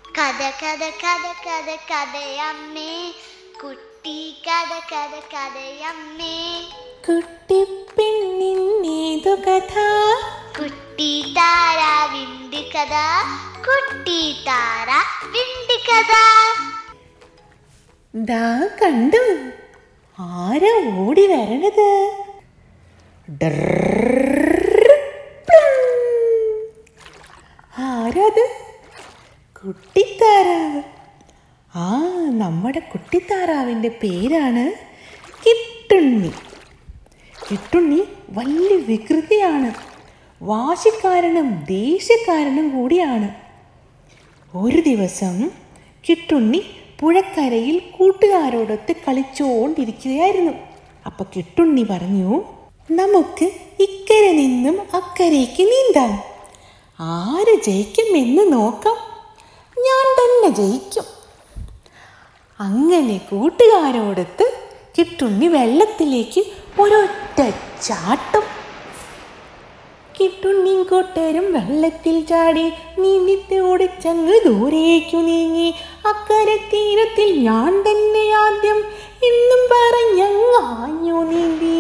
കഥ കഥ കഥ കഥ കഥയമ്മേ കുട്ടി കഥ കഥ കഥയമ്മേ കുട്ടിപ്പെണ്ണിന്നേതു കഥ കുട്ടി താര വിണ്ടി കഥ കുട്ടി താര വിണ്ടി കഥ ദാ കണ്ടു ആരാ ഓടി വരണത് ഡ്രർറ് പ്ലും. ആരാത് കുട്ടിത്താറാവ് ആ നമ്മുടെ കുട്ടിത്താറാവിൻ്റെ പേരാണ് കിട്ടുണ്ണി കിട്ടുണ്ണി വലിയ വികൃതിയാണ് വാശിക്കാരനും ദേഷ്യക്കാരനും കൂടിയാണ് ഒരു ദിവസം കിട്ടുണ്ണി പുഴക്കരയിൽ കൂട്ടുകാരോടൊത്ത് കളിച്ചുകൊണ്ടിരിക്കുകയായിരുന്നു അപ്പൊ കിട്ടുണ്ണി പറഞ്ഞു നമുക്ക് ഇക്കരെ നിന്നും അക്കരയ്ക്ക് നീന്താം ആര് ജയിക്കുമെന്ന് നോക്കാം ഞാൻ തന്നെ ജയിക്കും അങ്ങനെ കൂട്ടുകാരോടൊത്ത് കിട്ടുണ്ണി വെള്ളത്തിലേക്ക് ഒരൊറ്റ ചാട്ടം കിട്ടുണ്ണിയും കൂട്ടരും വെള്ളത്തിൽ ചാടി നീന്തിത്ത് ഓടിച്ചങ്ങ് ദൂരേക്കു നീങ്ങി അക്കരെ തീരത്തിൽ ഞാൻ തന്നെ ആദ്യം എന്നും പറഞ്ഞങ്ങാഞ്ഞു നീന്തി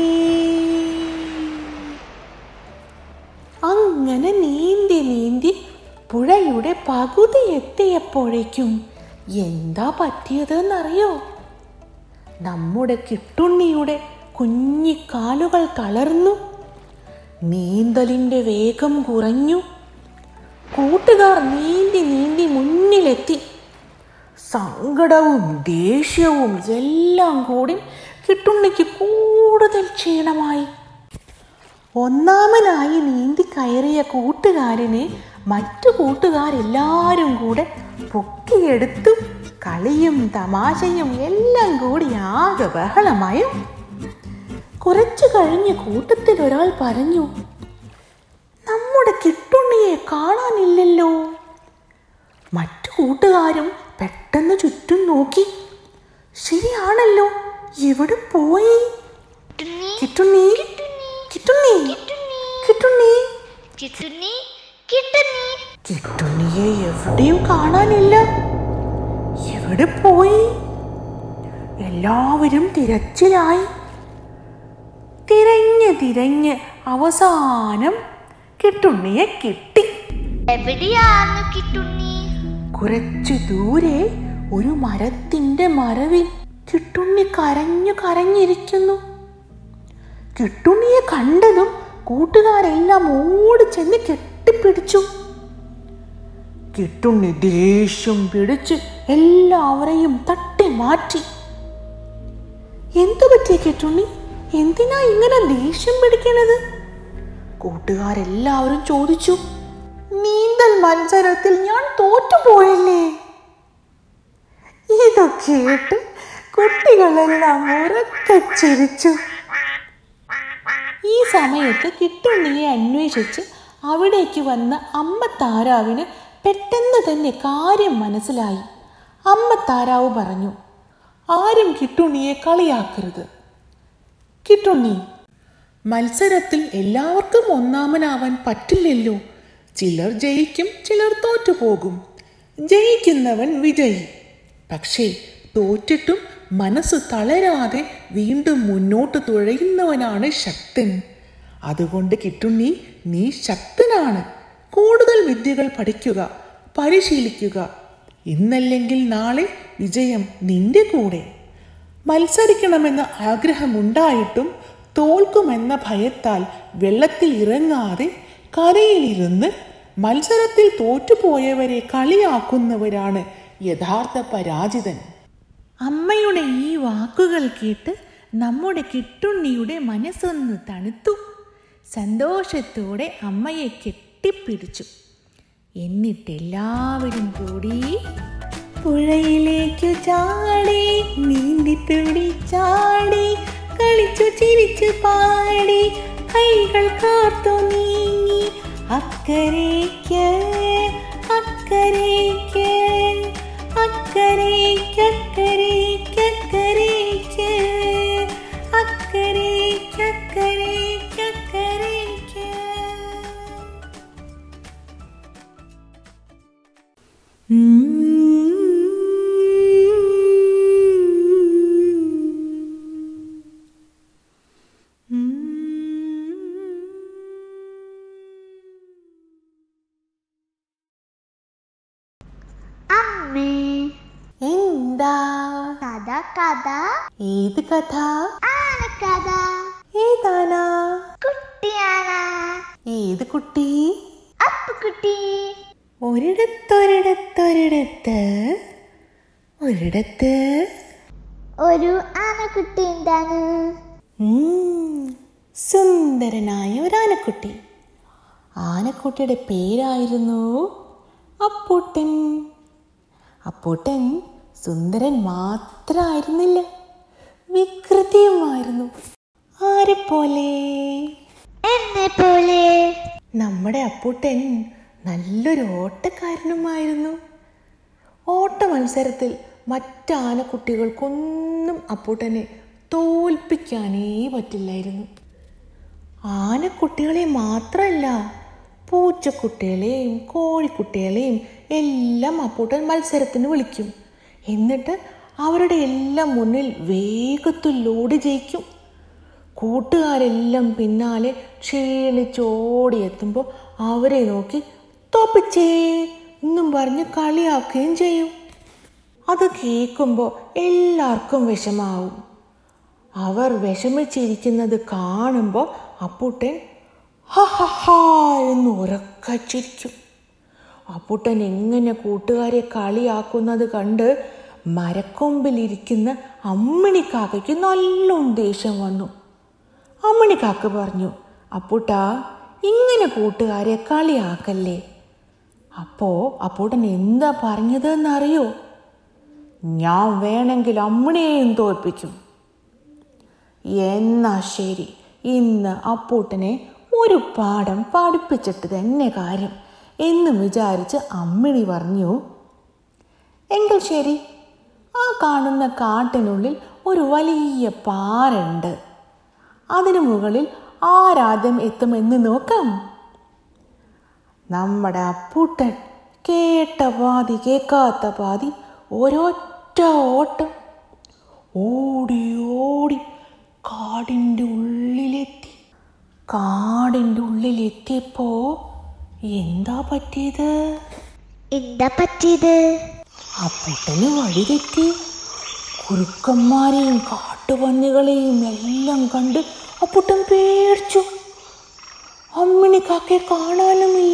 അങ്ങനെ നീന്തി നീന്തി പുഴയുടെ പകുതി എത്തിയപ്പോഴേക്കും എന്താ പറ്റിയതെന്നറിയോ നമ്മുടെ കിട്ടുണ്ണിയുടെ കുഞ്ഞിക്കാലുകൾ തളർന്നു നീന്തലിൻ്റെ വേഗം കുറഞ്ഞു കൂട്ടുകാർ നീന്തി നീന്തി മുന്നിലെത്തി സങ്കടവും ദേഷ്യവും എല്ലാം കൂടി കിട്ടുണ്ണിക്ക് കൂടുതൽ ക്ഷീണമായി ഒന്നാമനായി നീന്തി കയറിയ കൂട്ടുകാരനെ മറ്റു കൂട്ടുകാരെല്ലാവരും കൂടെ പൊക്കിയെടുത്തു കളിയും തമാശയും എല്ലാം കൂടി ആകെ ബഹളമായും കുറച്ചു കഴിഞ്ഞ് കൂട്ടത്തിൽ ഒരാൾ പറഞ്ഞു നമ്മുടെ കിട്ടുണ്ണിയെ കാണാനില്ലല്ലോ മറ്റു കൂട്ടുകാരും പെട്ടെന്ന് ചുറ്റും നോക്കി ശരിയാണല്ലോ എവിടെ പോയി കിട്ടുണ്ണി കിട്ടുണ്ണി കിട്ടുണ്ണി കിട്ടുണ്ണി കിട്ടുണ്ണി കിട്ടുണ്ണി കിട്ടുണ്ണിയെ എവിടെയും കാണാനില്ല എവിടെ പോയി എല്ലാവരും തിരച്ചിലായി തിരഞ്ഞ് തിരഞ്ഞ് അവസാനം കിട്ടുണ്ണിയെ കിട്ടി എവിടെയാന്നു കിട്ടുണ്ണി കുറച്ചു ദൂരെ ഒരു മരത്തിന്റെ മറവിൽ കിട്ടുണ്ണി കരഞ്ഞു കരഞ്ഞിരിക്കുന്നു കിട്ടുണ്ണിയെ കണ്ടതും കൂട്ടുകാരെല്ലാം ഓടി ചെന്ന് കെട്ടിപ്പിടിച്ചു കിട്ടുണ്ണി ദേഷ്യം പിടിച്ച് എല്ലാവരെയും തട്ടി മാറ്റി എന്തു പറ്റിയ കിട്ടുണ്ണി എന്തിനാ ഇങ്ങനെ ദേഷ്യം പിടിക്കണത് കൂട്ടുകാരെല്ലാവരും ചോദിച്ചു നീന്തൽ മത്സരത്തിൽ ഞാൻ തോറ്റുപോയല്ലേ ഇതൊക്കെ കേട്ട് കുട്ടികളെല്ലാം ഉറക്കെ ചിരിച്ചു ഈ സമയത്ത് കിട്ടുണ്ണിയെ അന്വേഷിച്ച് അവിടേക്ക് വന്ന അമ്മ താരാവിന് പെട്ടെന്ന് തന്നെ കാര്യം മനസ്സിലായി അമ്മ താരാവ് പറഞ്ഞു ആരും കിട്ടുണ്ണിയെ കളിയാക്കരുത് കിട്ടുണ്ണി മത്സരത്തിൽ എല്ലാവർക്കും ഒന്നാമനാവാൻ പറ്റില്ലല്ലോ ചിലർ ജയിക്കും ചിലർ തോറ്റുപോകും ജയിക്കുന്നവൻ വിജയി പക്ഷേ തോറ്റിട്ടും മനസ്സ് തളരാതെ വീണ്ടും മുന്നോട്ട് തുഴയുന്നവനാണ് ശക്തൻ അതുകൊണ്ട് കിട്ടുണ്ണി നീ ശക്തനാണ് കൂടുതൽ വിദ്യകൾ പഠിക്കുക പരിശീലിക്കുക ഇന്നല്ലെങ്കിൽ നാളെ വിജയം നിന്റെ കൂടെ മത്സരിക്കണമെന്ന ആഗ്രഹമുണ്ടായിട്ടും തോൽക്കുമെന്ന ഭയത്താൽ വെള്ളത്തിൽ ഇറങ്ങാതെ കരയിലിരുന്ന് മത്സരത്തിൽ തോറ്റുപോയവരെ കളിയാക്കുന്നവരാണ് യഥാർത്ഥ പരാജിതൻ അമ്മയുടെ ഈ വാക്കുകൾ കേട്ട് നമ്മുടെ കിട്ടുണ്ണിയുടെ മനസ്സൊന്ന് തണുത്തു സന്തോഷത്തോടെ അമ്മയെ കെട്ടിപ്പിടിച്ചു എന്നിട്ടെല്ലാവരും കൂടി പുഴയിലേക്കു ചാടി നീന്തി തുടി ചാടി കളിച്ചു ചിരിച്ചു പാടി കൈകൾ കോർത്തു നീങ്ങി അക്കരയ്ക്ക് അക്കരയ്ക്ക് അക്കരയ്ക്ക് അക്കരയ്ക്ക് അക്കരയ്ക്ക് അക്കരയ്ക്ക് അക്കരയ്ക്ക് അക്കരയ്ക്ക് ഉം അമ്മേ എന്താ കഥ കഥ ഏത് കഥ ആനക്കഥ ഏതാനാ കുട്ടിയാന ഏത് കുട്ടി അപ്പുക്കുട്ടി ഒരിടത്തൊരിടത്തൊരിടത്ത് ഒരിടത്ത് ഒരു ആനക്കുട്ടി എന്താണ് ഉം, സുന്ദരനായ ഒരു ആനക്കുട്ടി ആനക്കുട്ടിയുടെ പേരായിരുന്നു അപ്പൂട്ടൻ അപ്പൂട്ടൻ സുന്ദരൻ മാത്രമായിരുന്നില്ല വികൃതിയുമായിരുന്നു ആരെപ്പോലെ എന്നെ പോലെ നമ്മുടെ അപ്പൂട്ടൻ നല്ലൊരു ഓട്ടക്കാരനുമായിരുന്നു ഓട്ട മത്സരത്തിൽ മറ്റ് ആനക്കുട്ടികൾക്കൊന്നും അപ്പൂട്ടനെ തോൽപ്പിക്കാനേ പറ്റില്ലായിരുന്നു ആനക്കുട്ടികളെ മാത്രമല്ല പൂച്ചക്കുട്ടികളെയും കോഴിക്കുട്ടികളെയും എല്ലാം അപ്പൂട്ടൻ മത്സരത്തിന് വിളിക്കും എന്നിട്ട് അവരുടെ എല്ലാം മുന്നിൽ വേഗത്തിൽ ലോഡ് ജയിക്കും കൂട്ടുകാരെല്ലാം പിന്നാലെ ക്ഷീണിച്ചോടിയെത്തുമ്പോൾ അവരെ നോക്കി തോപ്പിച്ചേ എന്നും പറഞ്ഞ് കളിയാക്കുകയും ചെയ്യും അത് കേൾക്കുമ്പോൾ എല്ലാവർക്കും വിഷമാവും അവർ വിഷമിച്ചിരിക്കുന്നത് കാണുമ്പോൾ അപ്പൂട്ടൻ ഹ ഹ ഹാ എന്ന് ഉറക്ക ചിരിക്കും അപ്പൂട്ടൻ എങ്ങനെ കൂട്ടുകാരെ കളിയാക്കുന്നത് കണ്ട് മരക്കൊമ്പിലിരിക്കുന്ന അമ്മിണിക്കാക്കയ്ക്ക് നല്ല ദേഷ്യം വന്നു അമ്മിണിക്കാക്ക പറഞ്ഞു അപ്പൂട്ടാ ഇങ്ങനെ കൂട്ടുകാരെ കളിയാക്കല്ലേ അപ്പോൾ അപ്പൂട്ടൻ എന്താ പറഞ്ഞതെന്നറിയോ ഞാൻ വേണമെങ്കിൽ അമ്മിണിയെയും തോൽപ്പിക്കും എന്നാ ശരി ഇന്ന് അപ്പൂട്ടനെ ഒരു പാഠം പഠിപ്പിച്ചിട്ട് തന്നെ കാര്യം എന്ന് വിചാരിച്ച് അമ്മിണി പറഞ്ഞു എങ്കിൽ ശരി ആ കാണുന്ന കാട്ടിനുള്ളിൽ ഒരു വലിയ പാറുണ്ട് അതിനു മുകളിൽ ആരാദ്യം എത്തുമെന്ന് നോക്കാം നമ്മുടെ അപ്പൂട്ടൻ കേട്ട പാതി കേൾക്കാത്ത പാതി ഒരൊറ്റ ഓട്ടം ഓടി ഓടി കാടിൻ്റെ ഉള്ളിലെത്തി കാടിൻ്റെ ഉള്ളിലെത്തിയപ്പോ എന്താ പറ്റിയത് എന്താ പറ്റിയത് അപ്പൂട്ടന് വഴി തെറ്റി കുറുക്കന്മാരെയും കാട്ടുപന്നികളെയും എല്ലാം കണ്ട് അപ്പൂട്ടൻ പേടിച്ചു അമ്മിണി കാക്കയെ കാണാനുമില്ല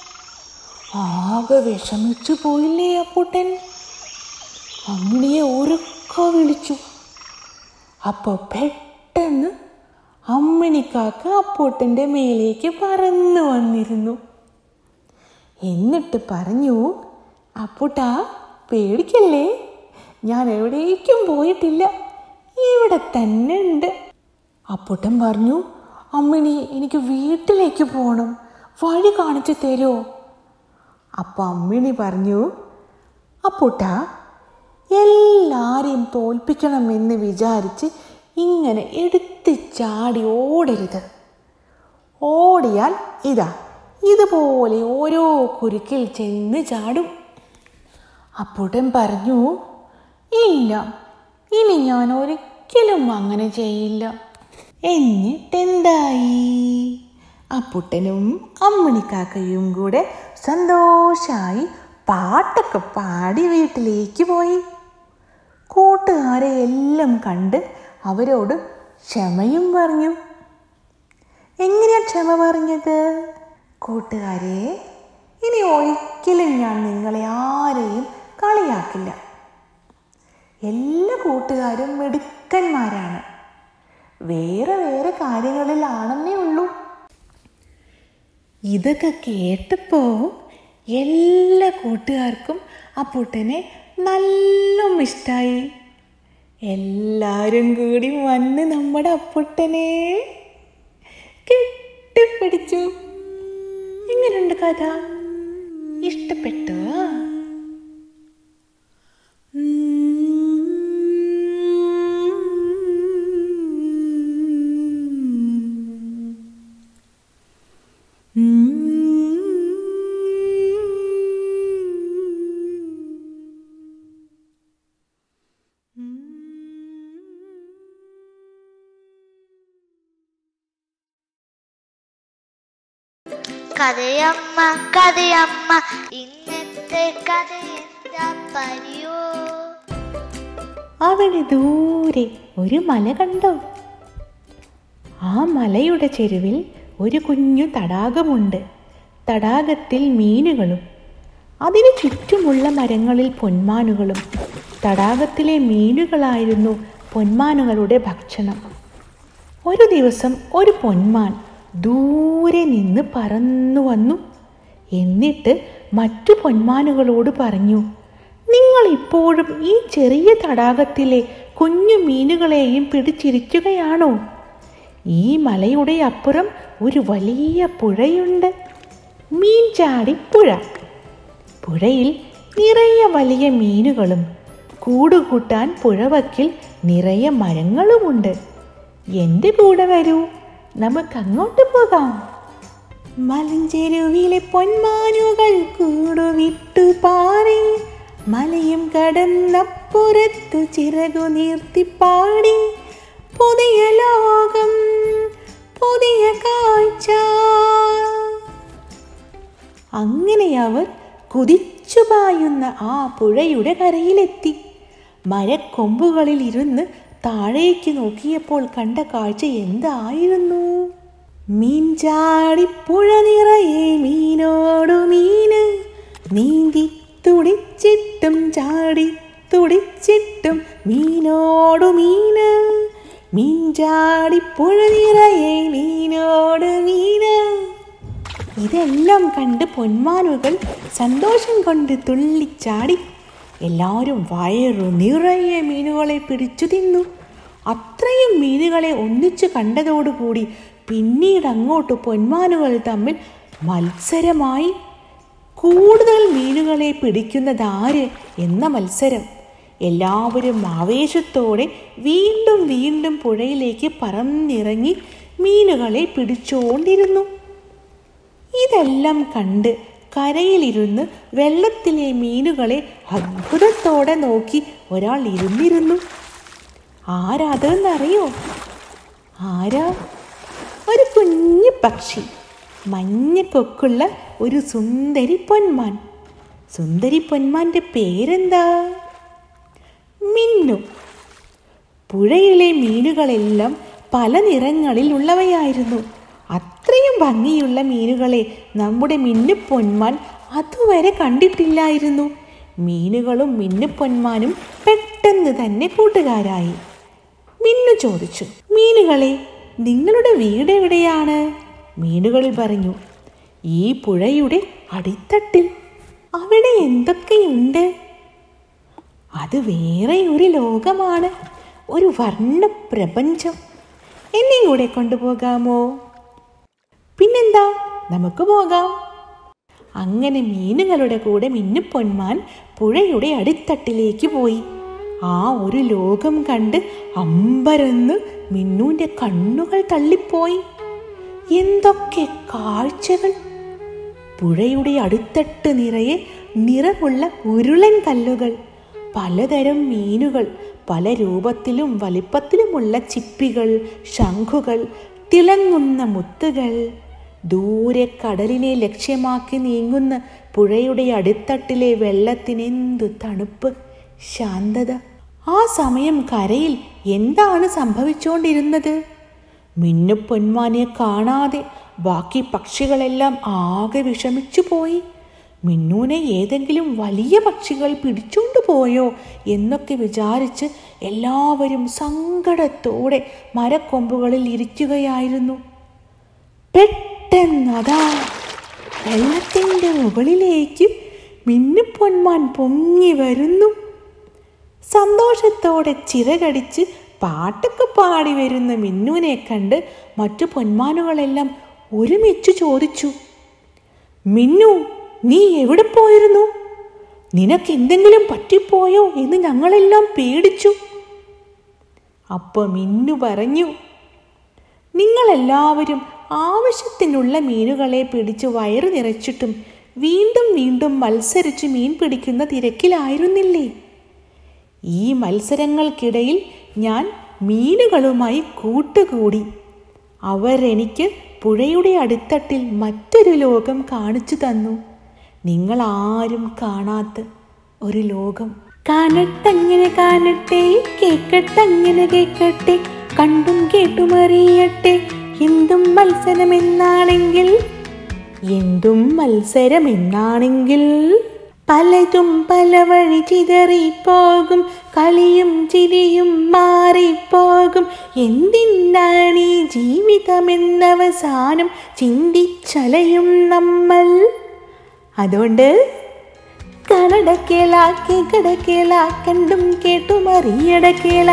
ആകെ വിഷമിച്ചു പോയില്ലേ അപ്പൂട്ടൻ അമ്മിണിയെ ഉറക്ക വിളിച്ചു അപ്പോൾ പെട്ടെന്ന് അമ്മിണിക്കാക്ക അപ്പൂട്ടൻ്റെ മേലേക്ക് പറന്നു വന്നിരുന്നു എന്നിട്ട് പറഞ്ഞു അപ്പൂട്ടാ പേടിക്കല്ലേ ഞാൻ എവിടേക്കും പോയിട്ടില്ല ഇവിടെ തന്നെ ഉണ്ട് അപ്പൂട്ടൻ പറഞ്ഞു അമ്മിണി എനിക്ക് വീട്ടിലേക്ക് പോകണം വഴി കാണിച്ചു തരുമോ അപ്പം അമ്മിണി പറഞ്ഞു അപ്പൂട്ടാ എല്ലാരെയും തോൽപ്പിക്കണമെന്ന് വിചാരിച്ച് ഇങ്ങനെ എടുത്ത് ചാടി ഓടരുത് ഓടിയാൽ ഇതാ ഇതുപോലെ ഓരോ കുരുക്കിൽ ചെന്ന് ചാടും അപ്പൂട്ടൻ പറഞ്ഞു ഇല്ല ഇനി ഞാൻ ഒരിക്കലും അങ്ങനെ ചെയ്യില്ല എന്നിട്ടെന്തായി അപ്പുട്ടനും അമ്മണിക്കാക്കയും കൂടെ സന്തോഷായി പാട്ടൊക്കെ പാടി വീട്ടിലേക്ക് പോയി കൂട്ടുകാരെ എല്ലാം കണ്ട് അവരോട് ക്ഷമയും പറഞ്ഞു എങ്ങനെയാ ക്ഷമ പറഞ്ഞത് കൂട്ടുകാരെ ഇനി ഒരിക്കലും ഞാൻ നിങ്ങളെ ആരെയും കളിയാക്കില്ല എല്ലാ കൂട്ടുകാരും മിടുക്കന്മാരാണ് വേറെ വേറെ കാര്യങ്ങളിലാണെന്നേ ഉള്ളൂ ഇതൊക്കെ കേട്ടപ്പോൾ എല്ലാ കൂട്ടുകാർക്കും അപ്പൂട്ടനെ നല്ല ഇഷ്ടമായി എല്ലാവരും കൂടി വന്ന് നമ്മുടെ അപ്പുട്ടനെ കെട്ടിപ്പിടിച്ചു എങ്ങനെയുണ്ട് കഥ ഇഷ്ടപ്പെട്ടോ കഥയമ്മ കഥയമ്മ ഇന്നത്തെ കഥ എന്താ പറയോ അവിടെ ദൂരെ ഒരു മല കണ്ടോ ആ മലയുടെ ചെരുവിൽ ഒരു കുഞ്ഞു തടാകമുണ്ട് തടാകത്തിൽ മീനുകളും അതിനു ചുറ്റുമുള്ള മരങ്ങളിൽ പൊന്മാനുകളും തടാകത്തിലെ മീനുകളായിരുന്നു പൊന്മാനുകളുടെ ഭക്ഷണം ഒരു ദിവസം ഒരു പൊന്മാൻ ദൂരെ നിന്ന് പറന്നു വന്നു എന്നിട്ട് മറ്റു പൊന്മാനുകളോട് പറഞ്ഞു നിങ്ങൾ ഇപ്പോഴും ഈ ചെറിയ തടാകത്തിലെ കുഞ്ഞു മീനുകളെയും പിടിച്ചിരിക്കുകയാണോ ഈ മലയുടെ അപ്പുറം ഒരു വലിയ പുഴയുണ്ട് മീൻചാടിപ്പുഴ പുഴയിൽ നിറയെ വലിയ മീനുകളും കൂടുകൂട്ടാൻ പുഴവക്കിൽ നിറയെ മരങ്ങളുമുണ്ട് എൻ്റെ കൂടെ വരൂ നമുക്കങ്ങോട്ട് പോകാം മലഞ്ചെരുവിലെ പൊന്മാനുകൾ കൂടുവിട്ടു പാറി മലയും കടന്നപ്പുറത്തു ചിറകു നീർത്തി പാടി പുതിയ ലോകം പുതിയ കാഴ്ച അങ്ങനെ അവർ കുതിച്ചു പായുന്ന ആ പുഴയുടെ കരയിലെത്തി മരക്കൊമ്പുകളിൽ ഇരുന്ന് താഴേക്ക് നോക്കിയപ്പോൾ കണ്ട കാഴ്ച എന്തായിരുന്നു മീൻചാടിപ്പുഴ നിറയെ മീനോടു മീന് നീന്തി തുടിച്ചിട്ടും ചാടി തുടിച്ചിട്ടും മീനോടു മീന് മീൻചാടിപ്പുഴ നിറയെ മീനോട് മീന് ഇതെല്ലാം കണ്ട് പൊന്മാനുകൾ സന്തോഷം കൊണ്ട് തുള്ളിച്ചാടി എല്ലാവരും വയറു നിറയെ മീനുകളെ പിടിച്ചു തിന്നു അത്രയും മീനുകളെ ഒന്നിച്ചു കണ്ടതോടുകൂടി പിന്നീട് അങ്ങോട്ട് പൊന്മാനുകൾ തമ്മിൽ മത്സരമായി കൂടുതൽ മീനുകളെ പിടിക്കുന്നതാര് എന്ന മത്സരം എല്ലാവരും ആവേശത്തോടെ വീണ്ടും വീണ്ടും പുഴയിലേക്ക് പറന്നിറങ്ങി മീനുകളെ പിടിച്ചുകൊണ്ടിരുന്നു ഇതെല്ലാം കണ്ട് കരയിലിരുന്ന് വെള്ളത്തിലെ മീനുകളെ അത്ഭുതത്തോടെ നോക്കി ഒരാൾ ഇരുന്നിരുന്നു ആരാതെന്നറിയോ ആരാ ഒരു കുഞ്ഞു പക്ഷി മഞ്ഞ കൊക്കുള്ള ഒരു സുന്ദരി പൊന്മാൻ സുന്ദരി പൊന്മാന്റെ പേരെന്താ മിന്നു പുഴയിലെ മീനുകളെല്ലാം പല നിറങ്ങളിൽ ഉള്ളവയായിരുന്നു അത്രയും ഭംഗിയുള്ള മീനുകളെ നമ്മുടെ മിന്നുപൊന്മാൻ അതുവരെ കണ്ടിട്ടില്ലായിരുന്നു മീനുകളും മിന്നുപൊന്മാനും പെട്ടെന്ന് തന്നെ കൂട്ടുകാരായി മിന്നു ചോദിച്ചു മീനുകളെ നിങ്ങളുടെ വീട് എവിടെയാണ് മീനുകൾ പറഞ്ഞു ഈ പുഴയുടെ അടിത്തട്ടിൽ അവിടെ എന്തൊക്കെയുണ്ട് അത് വേറെ ഒരു ലോകമാണ് ഒരു വർണ്ണ പ്രപഞ്ചം എന്നെയും കൂടെ കൊണ്ടുപോകാമോ പിന്നെന്താ നമുക്ക് പോകാം അങ്ങനെ മീനുകളുടെ കൂടെ മിന്നുപൊന്മാൻ പുഴയുടെ അടിത്തട്ടിലേക്ക് പോയി ആ ഒരു ലോകം കണ്ട് അമ്പരന്ന് മിന്നുവിൻ്റെ കണ്ണുകൾ തള്ളിപ്പോയി എന്തൊക്കെ കാഴ്ചകൾ പുഴയുടെ അടുത്തട്ട് നിറയെ നിറമുള്ള ഉരുളൻ കല്ലുകൾ പലതരം മീനുകൾ പല രൂപത്തിലും വലിപ്പത്തിലുമുള്ള ചിപ്പികൾ ശംഖുകൾ തിളങ്ങുന്ന മുത്തുകൾ ദൂരെ കടലിനെ ലക്ഷ്യമാക്കി നീങ്ങുന്ന പുഴയുടെ അടിത്തട്ടിലെ വെള്ളത്തിനെന്തു തണുപ്പ് ശാന്തത ആ സമയം കരയിൽ എന്താണ് സംഭവിച്ചുകൊണ്ടിരുന്നത് മിന്നുപൊന്മാനെ കാണാതെ ബാക്കി പക്ഷികളെല്ലാം ആകെ വിഷമിച്ചു പോയി മിന്നൂനെ ഏതെങ്കിലും വലിയ പക്ഷികൾ പിടിച്ചുകൊണ്ട് പോയോ എന്നൊക്കെ വിചാരിച്ച് എല്ലാവരും സങ്കടത്തോടെ മരക്കൊമ്പുകളിൽ ഇരിക്കുകയായിരുന്നു പെട്ടെന്നതാ വെള്ളത്തിൻ്റെ മുകളിലേക്ക് മിന്നുപൊന്മാൻ പൊങ്ങി വരുന്നു സന്തോഷത്തോടെ ചിറകടിച്ച് പാട്ടൊക്കെ പാടി വരുന്ന മിന്നുവിനെ കണ്ട് മറ്റു പൊന്മാനുകളെല്ലാം ഒരുമിച്ച് ചോദിച്ചു മിന്നു നീ എവിടെ പോയിരുന്നു നിനക്ക് എന്തെങ്കിലും പറ്റിപ്പോയോ എന്ന് ഞങ്ങളെല്ലാം പേടിച്ചു അപ്പോൾ മിന്നു പറഞ്ഞു നിങ്ങളെല്ലാവരും ആവശ്യത്തിനുള്ള മീനുകളെ പിടിച്ച് വയറു നിറച്ചിട്ടും വീണ്ടും വീണ്ടും മത്സരിച്ച് മീൻ പിടിക്കുന്ന തിരക്കിലായിരുന്നില്ലേ ഈ മത്സരങ്ങൾക്കിടയിൽ ഞാൻ മീനുകളുമായി കൂട്ടുകൂടി അവരെനിക്ക് പുഴയുടെ അടിത്തട്ടിൽ മറ്റൊരു ലോകം കാണിച്ചു തന്നു നിങ്ങൾ ആരും കാണാത്ത ഒരു ലോകം കാണട്ടങ്ങനെ കാണട്ടെ കേക്കട്ടങ്ങനെ കേക്കട്ടെ കണ്ടും കേട്ടും അറിയട്ടെ എന്തും മത്സരമെന്നാണെങ്കിൽ എന്തും മത്സരമെന്നാണെങ്കിൽ പലതും പല വഴി ചിതറിപ്പോകും കളിയും ചിരിയും മാറിപ്പോകും എന്തിനാണ് ഈ ജീവിതമെന്നവസാനം ചിന്തിച്ചലയും നമ്മൾ അതുകൊണ്ട് കടടക്കേള കേക്കടക്കേള കണ്ടും കേട്ടും അറിയടക്കേള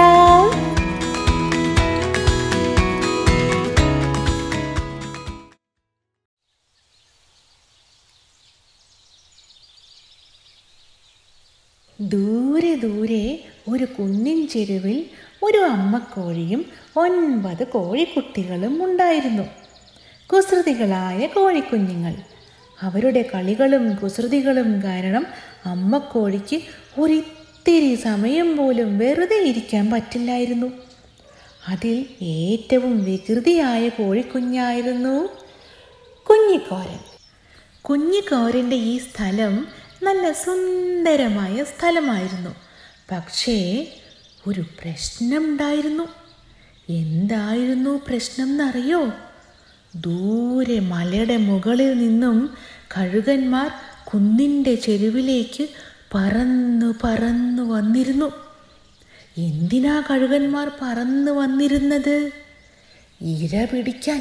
ദൂരെ ദൂരെ ഒരു കുന്നിൻ ചെരുവിൽ ഒരു അമ്മക്കോഴിയും ഒൻപത് കോഴിക്കുട്ടികളും ഉണ്ടായിരുന്നു കുസൃതികളായ കോഴിക്കുഞ്ഞുങ്ങൾ അവരുടെ കളികളും കുസൃതികളും കാരണം അമ്മക്കോഴിക്ക് ഒരിത്തിരി സമയം പോലും വെറുതെ ഇരിക്കാൻ പറ്റില്ലായിരുന്നു അതിൽ ഏറ്റവും വികൃതിയായ കോഴിക്കുഞ്ഞായിരുന്നു കുഞ്ഞിക്കോരൻ കുഞ്ഞിക്കോരൻ്റെ ഈ സ്ഥലം നല്ല സുന്ദരമായ സ്ഥലമായിരുന്നു പക്ഷേ ഒരു പ്രശ്നമുണ്ടായിരുന്നു എന്തായിരുന്നു പ്രശ്നം എന്നറിയോ ദൂരെ മലയുടെ മുകളിൽ നിന്നും കഴുകന്മാർ കുന്നിൻ്റെ ചെരുവിലേക്ക് പറന്നു പറന്നു വന്നിരുന്നു എന്തിനാ കഴുകന്മാർ പറന്നു വന്നിരുന്നത് ഇര പിടിക്കാൻ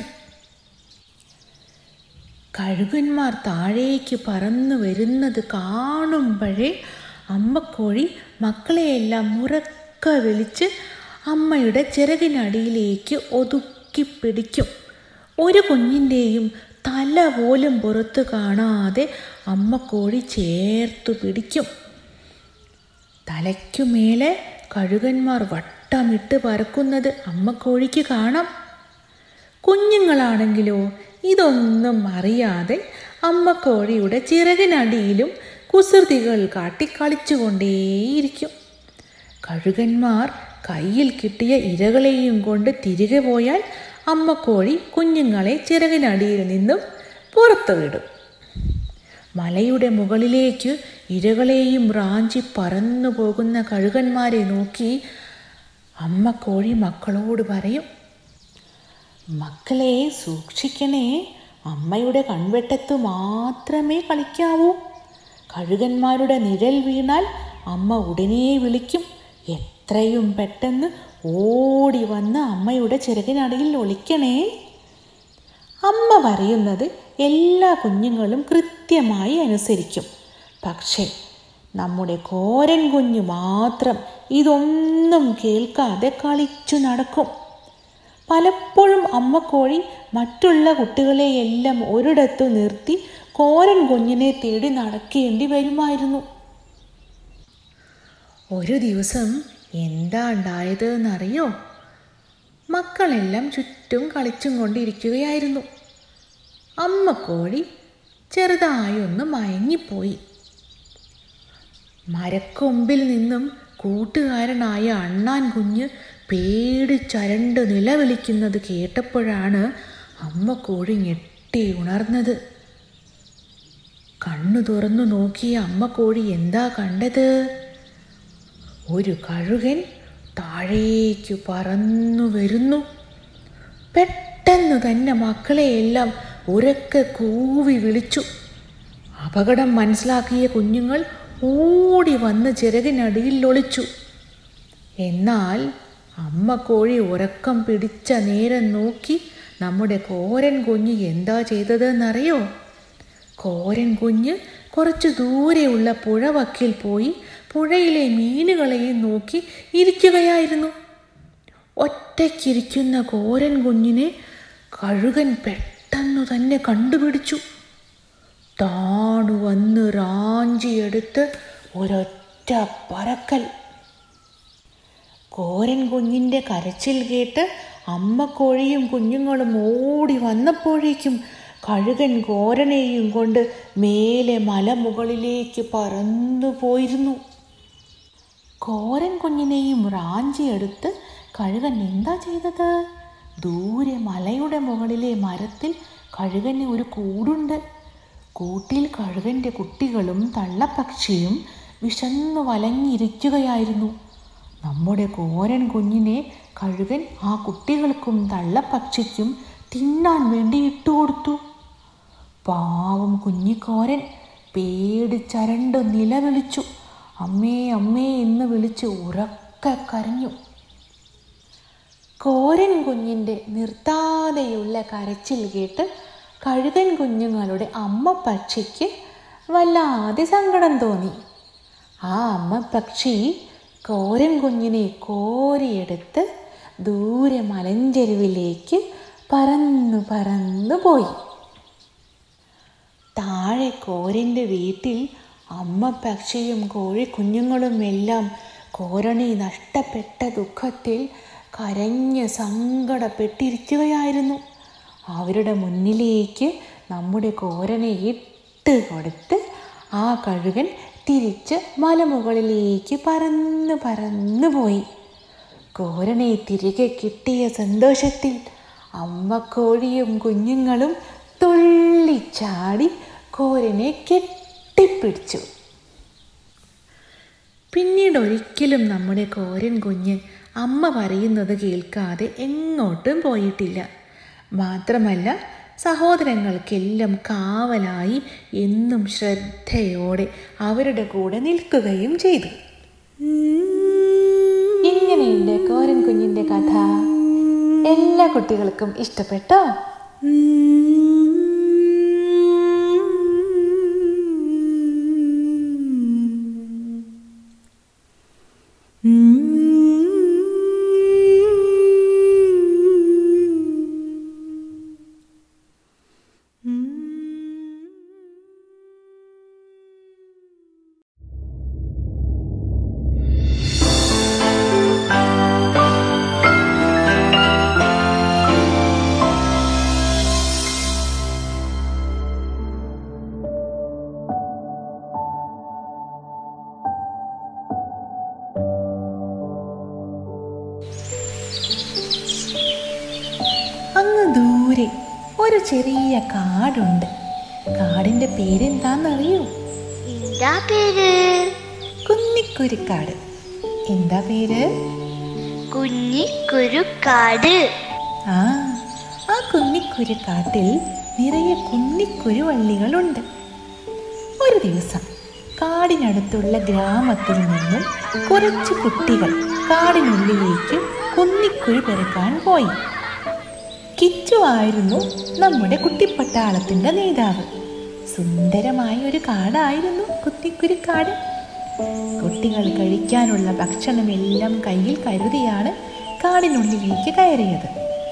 കഴുകന്മാർ താഴേക്ക് പറന്നു വരുന്നത് കാണുമ്പോഴേ അമ്മക്കോഴി മക്കളെയെല്ലാം ഉറക്ക വിളിച്ച് അമ്മയുടെ ചിറകിനടിയിലേക്ക് ഒതുക്കി പിടിക്കും ഒരു കുഞ്ഞിൻ്റെയും തല പോലും പുറത്ത് കാണാതെ അമ്മക്കോഴി ചേർത്തു പിടിക്കും തലയ്ക്കുമേലെ കഴുകന്മാർ വട്ടമിട്ട് പറക്കുന്നത് അമ്മക്കോഴിക്ക് കാണാം കുഞ്ഞുങ്ങളാണെങ്കിലോ ഇതൊന്നും അറിയാതെ അമ്മക്കോഴിയുടെ ചിറകിനടിയിലും കുസൃതികൾ കാട്ടി കളിച്ചുകൊണ്ടേയിരിക്കും കഴുകന്മാർ കയ്യിൽ കിട്ടിയ ഇരകളെയും കൊണ്ട് തിരികെ പോയാൽ അമ്മക്കോഴി കുഞ്ഞുങ്ങളെ ചിറകിനടിയിൽ നിന്നും പുറത്തു വിടും മലയുടെ മുകളിലേക്ക് ഇരകളെയും റാഞ്ചി പറന്നു പോകുന്ന കഴുകന്മാരെ നോക്കി അമ്മക്കോഴി മക്കളോട് പറയും മക്കളെ സൂക്ഷിക്കണേ അമ്മയുടെ കൺവെട്ടത്ത് മാത്രമേ കളിക്കാവൂ കഴുകന്മാരുടെ നിഴൽ വീണാൽ അമ്മ ഉടനെ വിളിക്കും എത്രയും പെട്ടെന്ന് ഓടി വന്ന് അമ്മയുടെ ചിറകിനടിയിൽ ഒളിക്കണേ അമ്മ പറയുന്നത് എല്ലാ കുഞ്ഞുങ്ങളും കൃത്യമായി അനുസരിക്കും പക്ഷേ നമ്മുടെ കോരൻ കുഞ്ഞു മാത്രം ഇതൊന്നും കേൾക്കാതെ കളിച്ചു നടക്കും പലപ്പോഴും അമ്മക്കോഴി മറ്റുള്ള കുട്ടികളെയെല്ലാം ഒരിടത്തു നിർത്തി കോരൻ കുഞ്ഞിനെ തേടി നടക്കേണ്ടി വരുമായിരുന്നു ഒരു ദിവസം എന്താ ഉണ്ടായത് എന്നറിയോ മക്കളെല്ലാം ചുറ്റും കളിച്ചും കൊണ്ടിരിക്കുകയായിരുന്നു അമ്മക്കോഴി ചെറുതായി ഒന്ന് മയങ്ങിപ്പോയി മരക്കൊമ്പിൽ നിന്നും കൂട്ടുകാരനായ അണ്ണാൻ കുഞ്ഞ് പേടിച്ചരണ്ട് നിലവിളിക്കുന്നത് കേട്ടപ്പോഴാണ് അമ്മക്കോഴി ഞെട്ടി ഉണർന്നത് കണ്ണു തുറന്നു നോക്കിയ അമ്മക്കോഴി എന്താ കണ്ടത് ഒരു കഴുകൻ താഴേക്ക് പറന്നു വരുന്നു പെട്ടെന്ന് തന്നെ മക്കളെയെല്ലാം ഉരക്കെ കൂവി വിളിച്ചു അപകടം മനസ്സിലാക്കിയ കുഞ്ഞുങ്ങൾ ഓടി വന്ന് ചിറകിനടിയിൽ ഒളിച്ചു എന്നാൽ അമ്മ കോഴി ഉറക്കം പിടിച്ച നേരം നോക്കി നമ്മുടെ കോരൻ കുഞ്ഞ് എന്താ ചെയ്തതെന്നറിയോ കോരൻ കുഞ്ഞ് കുറച്ച് ദൂരെയുള്ള പുഴവക്കിൽ പോയി പുഴയിലെ മീനുകളെയും നോക്കി ഇരിക്കുകയായിരുന്നു ഒറ്റയ്ക്കിരിക്കുന്ന കോരൻ കുഞ്ഞിനെ കഴുകൻ പെട്ടെന്നു തന്നെ കണ്ടുപിടിച്ചു താണു വന്ന് റാഞ്ചിയെടുത്ത് ഒരൊറ്റ പറക്കൽ കോരൻ കുഞ്ഞിൻ്റെ കരച്ചിൽ കേട്ട് അമ്മക്കോഴിയും കുഞ്ഞുങ്ങളും ഓടി വന്നപ്പോഴേക്കും കഴുകൻ കോരനെയും കൊണ്ട് മേലെ മലമുകളിലേക്ക് പറന്നു പോയിരുന്നു കോരൻ കുഞ്ഞിനെയും റാഞ്ചിയെടുത്ത് കഴുകൻ എന്താ ചെയ്തത് ദൂരെ മലയുടെ മുകളിലെ മരത്തിൽ കഴുകന് ഒരു കൂടുണ്ട് കൂട്ടിൽ കഴുകൻ്റെ കുട്ടികളും തള്ളപ്പക്ഷിയും വിശന്നു വലഞ്ഞിരിക്കുകയായിരുന്നു നമ്മുടെ കോരൻ കുഞ്ഞിനെ കഴുകൻ ആ കുട്ടികൾക്കും തള്ളപ്പക്ഷിക്കും തിന്നാൻ വേണ്ടി ഇട്ടുകൊടുത്തു പാവം കുഞ്ഞിക്കോരൻ പേടിച്ചരണ്ട് നിലവിളിച്ചു അമ്മേ അമ്മേ എന്ന് വിളിച്ച് ഉറക്കെ കരഞ്ഞു കോരൻ കുഞ്ഞിൻ്റെ നിർത്താതെയുള്ള കരച്ചിൽ കേട്ട് കഴുകൻ കുഞ്ഞുങ്ങളുടെ അമ്മ പക്ഷിക്ക് വല്ലാതെ സങ്കടം തോന്നി ആ അമ്മ പക്ഷി കോരൻ കുഞ്ഞിനെ കോരിയെടുത്ത് ദൂരെ മലഞ്ചെരുവിലേക്ക് പറന്നു പറന്നു പോയി താഴെ കോരൻ്റെ വീട്ടിൽ അമ്മ പക്ഷിയും കോഴിക്കുഞ്ഞുങ്ങളും എല്ലാം കോരണി നഷ്ടപ്പെട്ട ദുഃഖത്തിൽ കരഞ്ഞ് സങ്കടപ്പെട്ടിരിക്കുകയായിരുന്നു അവരുടെ മുന്നിലേക്ക് നമ്മുടെ കോരനെ ഇട്ട് കൊടുത്ത് ആ കഴുകൻ തിരിച്ച് മലമുകളിലേക്ക് പറന്ന് പറന്നു പോയി കോരനെ തിരികെ കിട്ടിയ സന്തോഷത്തിൽ അമ്മക്കോഴിയും കുഞ്ഞുങ്ങളും തുള്ളിച്ചാടി കോരനെ കെട്ടിപ്പിടിച്ചു പിന്നീട് ഒരിക്കലും നമ്മുടെ കോരൻ കുഞ്ഞ് അമ്മ പറയുന്നത് കേൾക്കാതെ എങ്ങോട്ടും പോയിട്ടില്ല മാത്രമല്ല സഹോദരങ്ങൾക്കെല്ലാം കാവലായി എന്നും ശ്രദ്ധയോടെ അവരുടെ കൂടെ നിൽക്കുകയും ചെയ്തു ഇങ്ങനെയുണ്ട് കോരൻ കുഞ്ഞിൻ്റെ കഥ എല്ലാ കുട്ടികൾക്കും ഇഷ്ടപ്പെട്ടോ അങ്ങ് ദൂരെ ഒരു ചെറിയ കാടുണ്ട് കാടിന്റെ പേരെന്താന്നറിയോ എന്താ പേര് കുന്നിക്കുരുക്കാട് എന്താ പേര് കുഞ്ഞിക്കുരുക്കാട് ആ ആ കുന്നിക്കുരുക്കാട്ടിൽ നിറയെ കുന്നിക്കുരുവള്ളികളുണ്ട് ഒരു ദിവസം കാടിനടുത്തുള്ള ഗ്രാമത്തിൽ നിന്നും കുറച്ച് കുട്ടികൾ കാടിനുള്ളിലേക്ക് കുന്നിക്കുരു പെറുക്കാൻ പോയി കിച്ചു ആയിരുന്നു നമ്മുടെ കുട്ടിപ്പട്ടാളത്തിന്റെ നേതാവ് സുന്ദരമായ ഒരു കാടായിരുന്നു കുത്തിക്കുരുക്കാട് കുട്ടികൾ കഴിക്കാനുള്ള ഭക്ഷണമെല്ലാം കയ്യിൽ കരുതിയാണ് കാടിനുള്ളിലേക്ക് കയറിയത്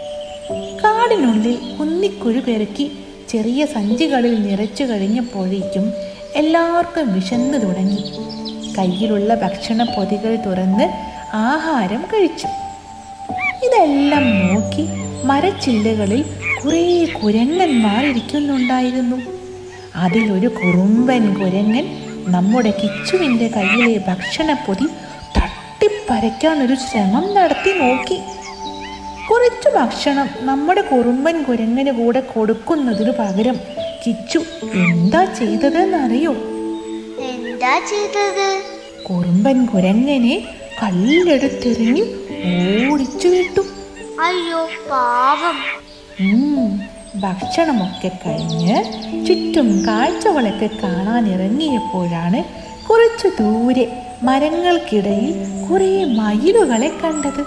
കാടിനുള്ളിൽ കുന്നിക്കുഴി പെറുക്കി ചെറിയ സഞ്ചികളിൽ നിറച്ചു കഴിഞ്ഞപ്പോഴേക്കും എല്ലാവർക്കും വിശന്നു തുടങ്ങി കയ്യിലുള്ള ഭക്ഷണ പൊതികൾ തുറന്ന് ആഹാരം കഴിച്ചു ഇതെല്ലാം നോക്കി മരച്ചില്ലകളിൽ കുറേ കുരങ്ങന്മാർ ഇരിക്കുന്നുണ്ടായിരുന്നു അതിലൊരു കുറുമ്പൻ കുരങ്ങൻ നമ്മുടെ കിച്ചുവിൻ്റെ കയ്യിലെ ഭക്ഷണപ്പൊതി തട്ടിപ്പരയ്ക്കാൻ ഒരു ശ്രമം നടത്തി നോക്കി കുറച്ച് ഭക്ഷണം നമ്മുടെ കുറുമ്പൻ കുരങ്ങന് കൂടെ കൊടുക്കുന്നതിനു പകരം കിച്ചു എന്താ ചെയ്തതെന്നറിയോ എന്താ ചെയ്തത് കുറുമ്പൻ കുരങ്ങനെ കല്ലെടുത്തെറിഞ്ഞ് ഓടിച്ചു വിട്ടു അയ്യോ പാവം ഉം, ഭക്ഷണമൊക്കെ കഴിഞ്ഞ് ചുറ്റും കാഴ്ചകളൊക്കെ കാണാൻ ഇറങ്ങിയപ്പോഴാണ് കുറച്ചു ദൂരെ മരങ്ങൾക്കിടയിൽ കുറേ മയിലുകളെ കണ്ടത്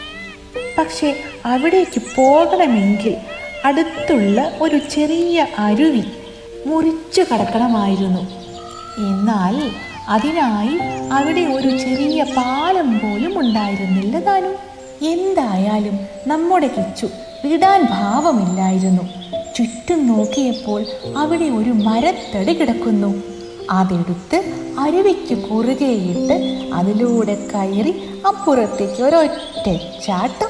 പക്ഷെ അവിടേക്ക് പോകണമെങ്കിൽ അടുത്തുള്ള ഒരു ചെറിയ അരുവി മുറിച്ചു കടക്കണമായിരുന്നു എന്നാൽ അതിനായി അവിടെ ഒരു ചെറിയ പാലം പോലും ഉണ്ടായിരുന്നില്ല താനും എന്തായാലും നമ്മുടെ കിച്ചു വിടാൻ ഭാവമില്ലായിരുന്നു ചുറ്റും നോക്കിയപ്പോൾ അവിടെ ഒരു മരത്തടി കിടക്കുന്നു അതെടുത്ത് അരുവിക്ക് കുറുകെയിട്ട് അതിലൂടെ കയറി അപ്പുറത്തേക്ക് ഒരൊറ്റ ചാട്ടം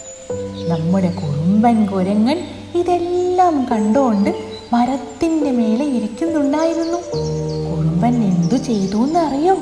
നമ്മുടെ കുറുമ്പൻ കുരങ്ങൻ ഇതെല്ലാം കണ്ടുകൊണ്ട് മരത്തിൻ്റെ മേലെ ഇരിക്കുന്നുണ്ടായിരുന്നു കുറുമ്പൻ എന്തു ചെയ്തു എന്നറിയോ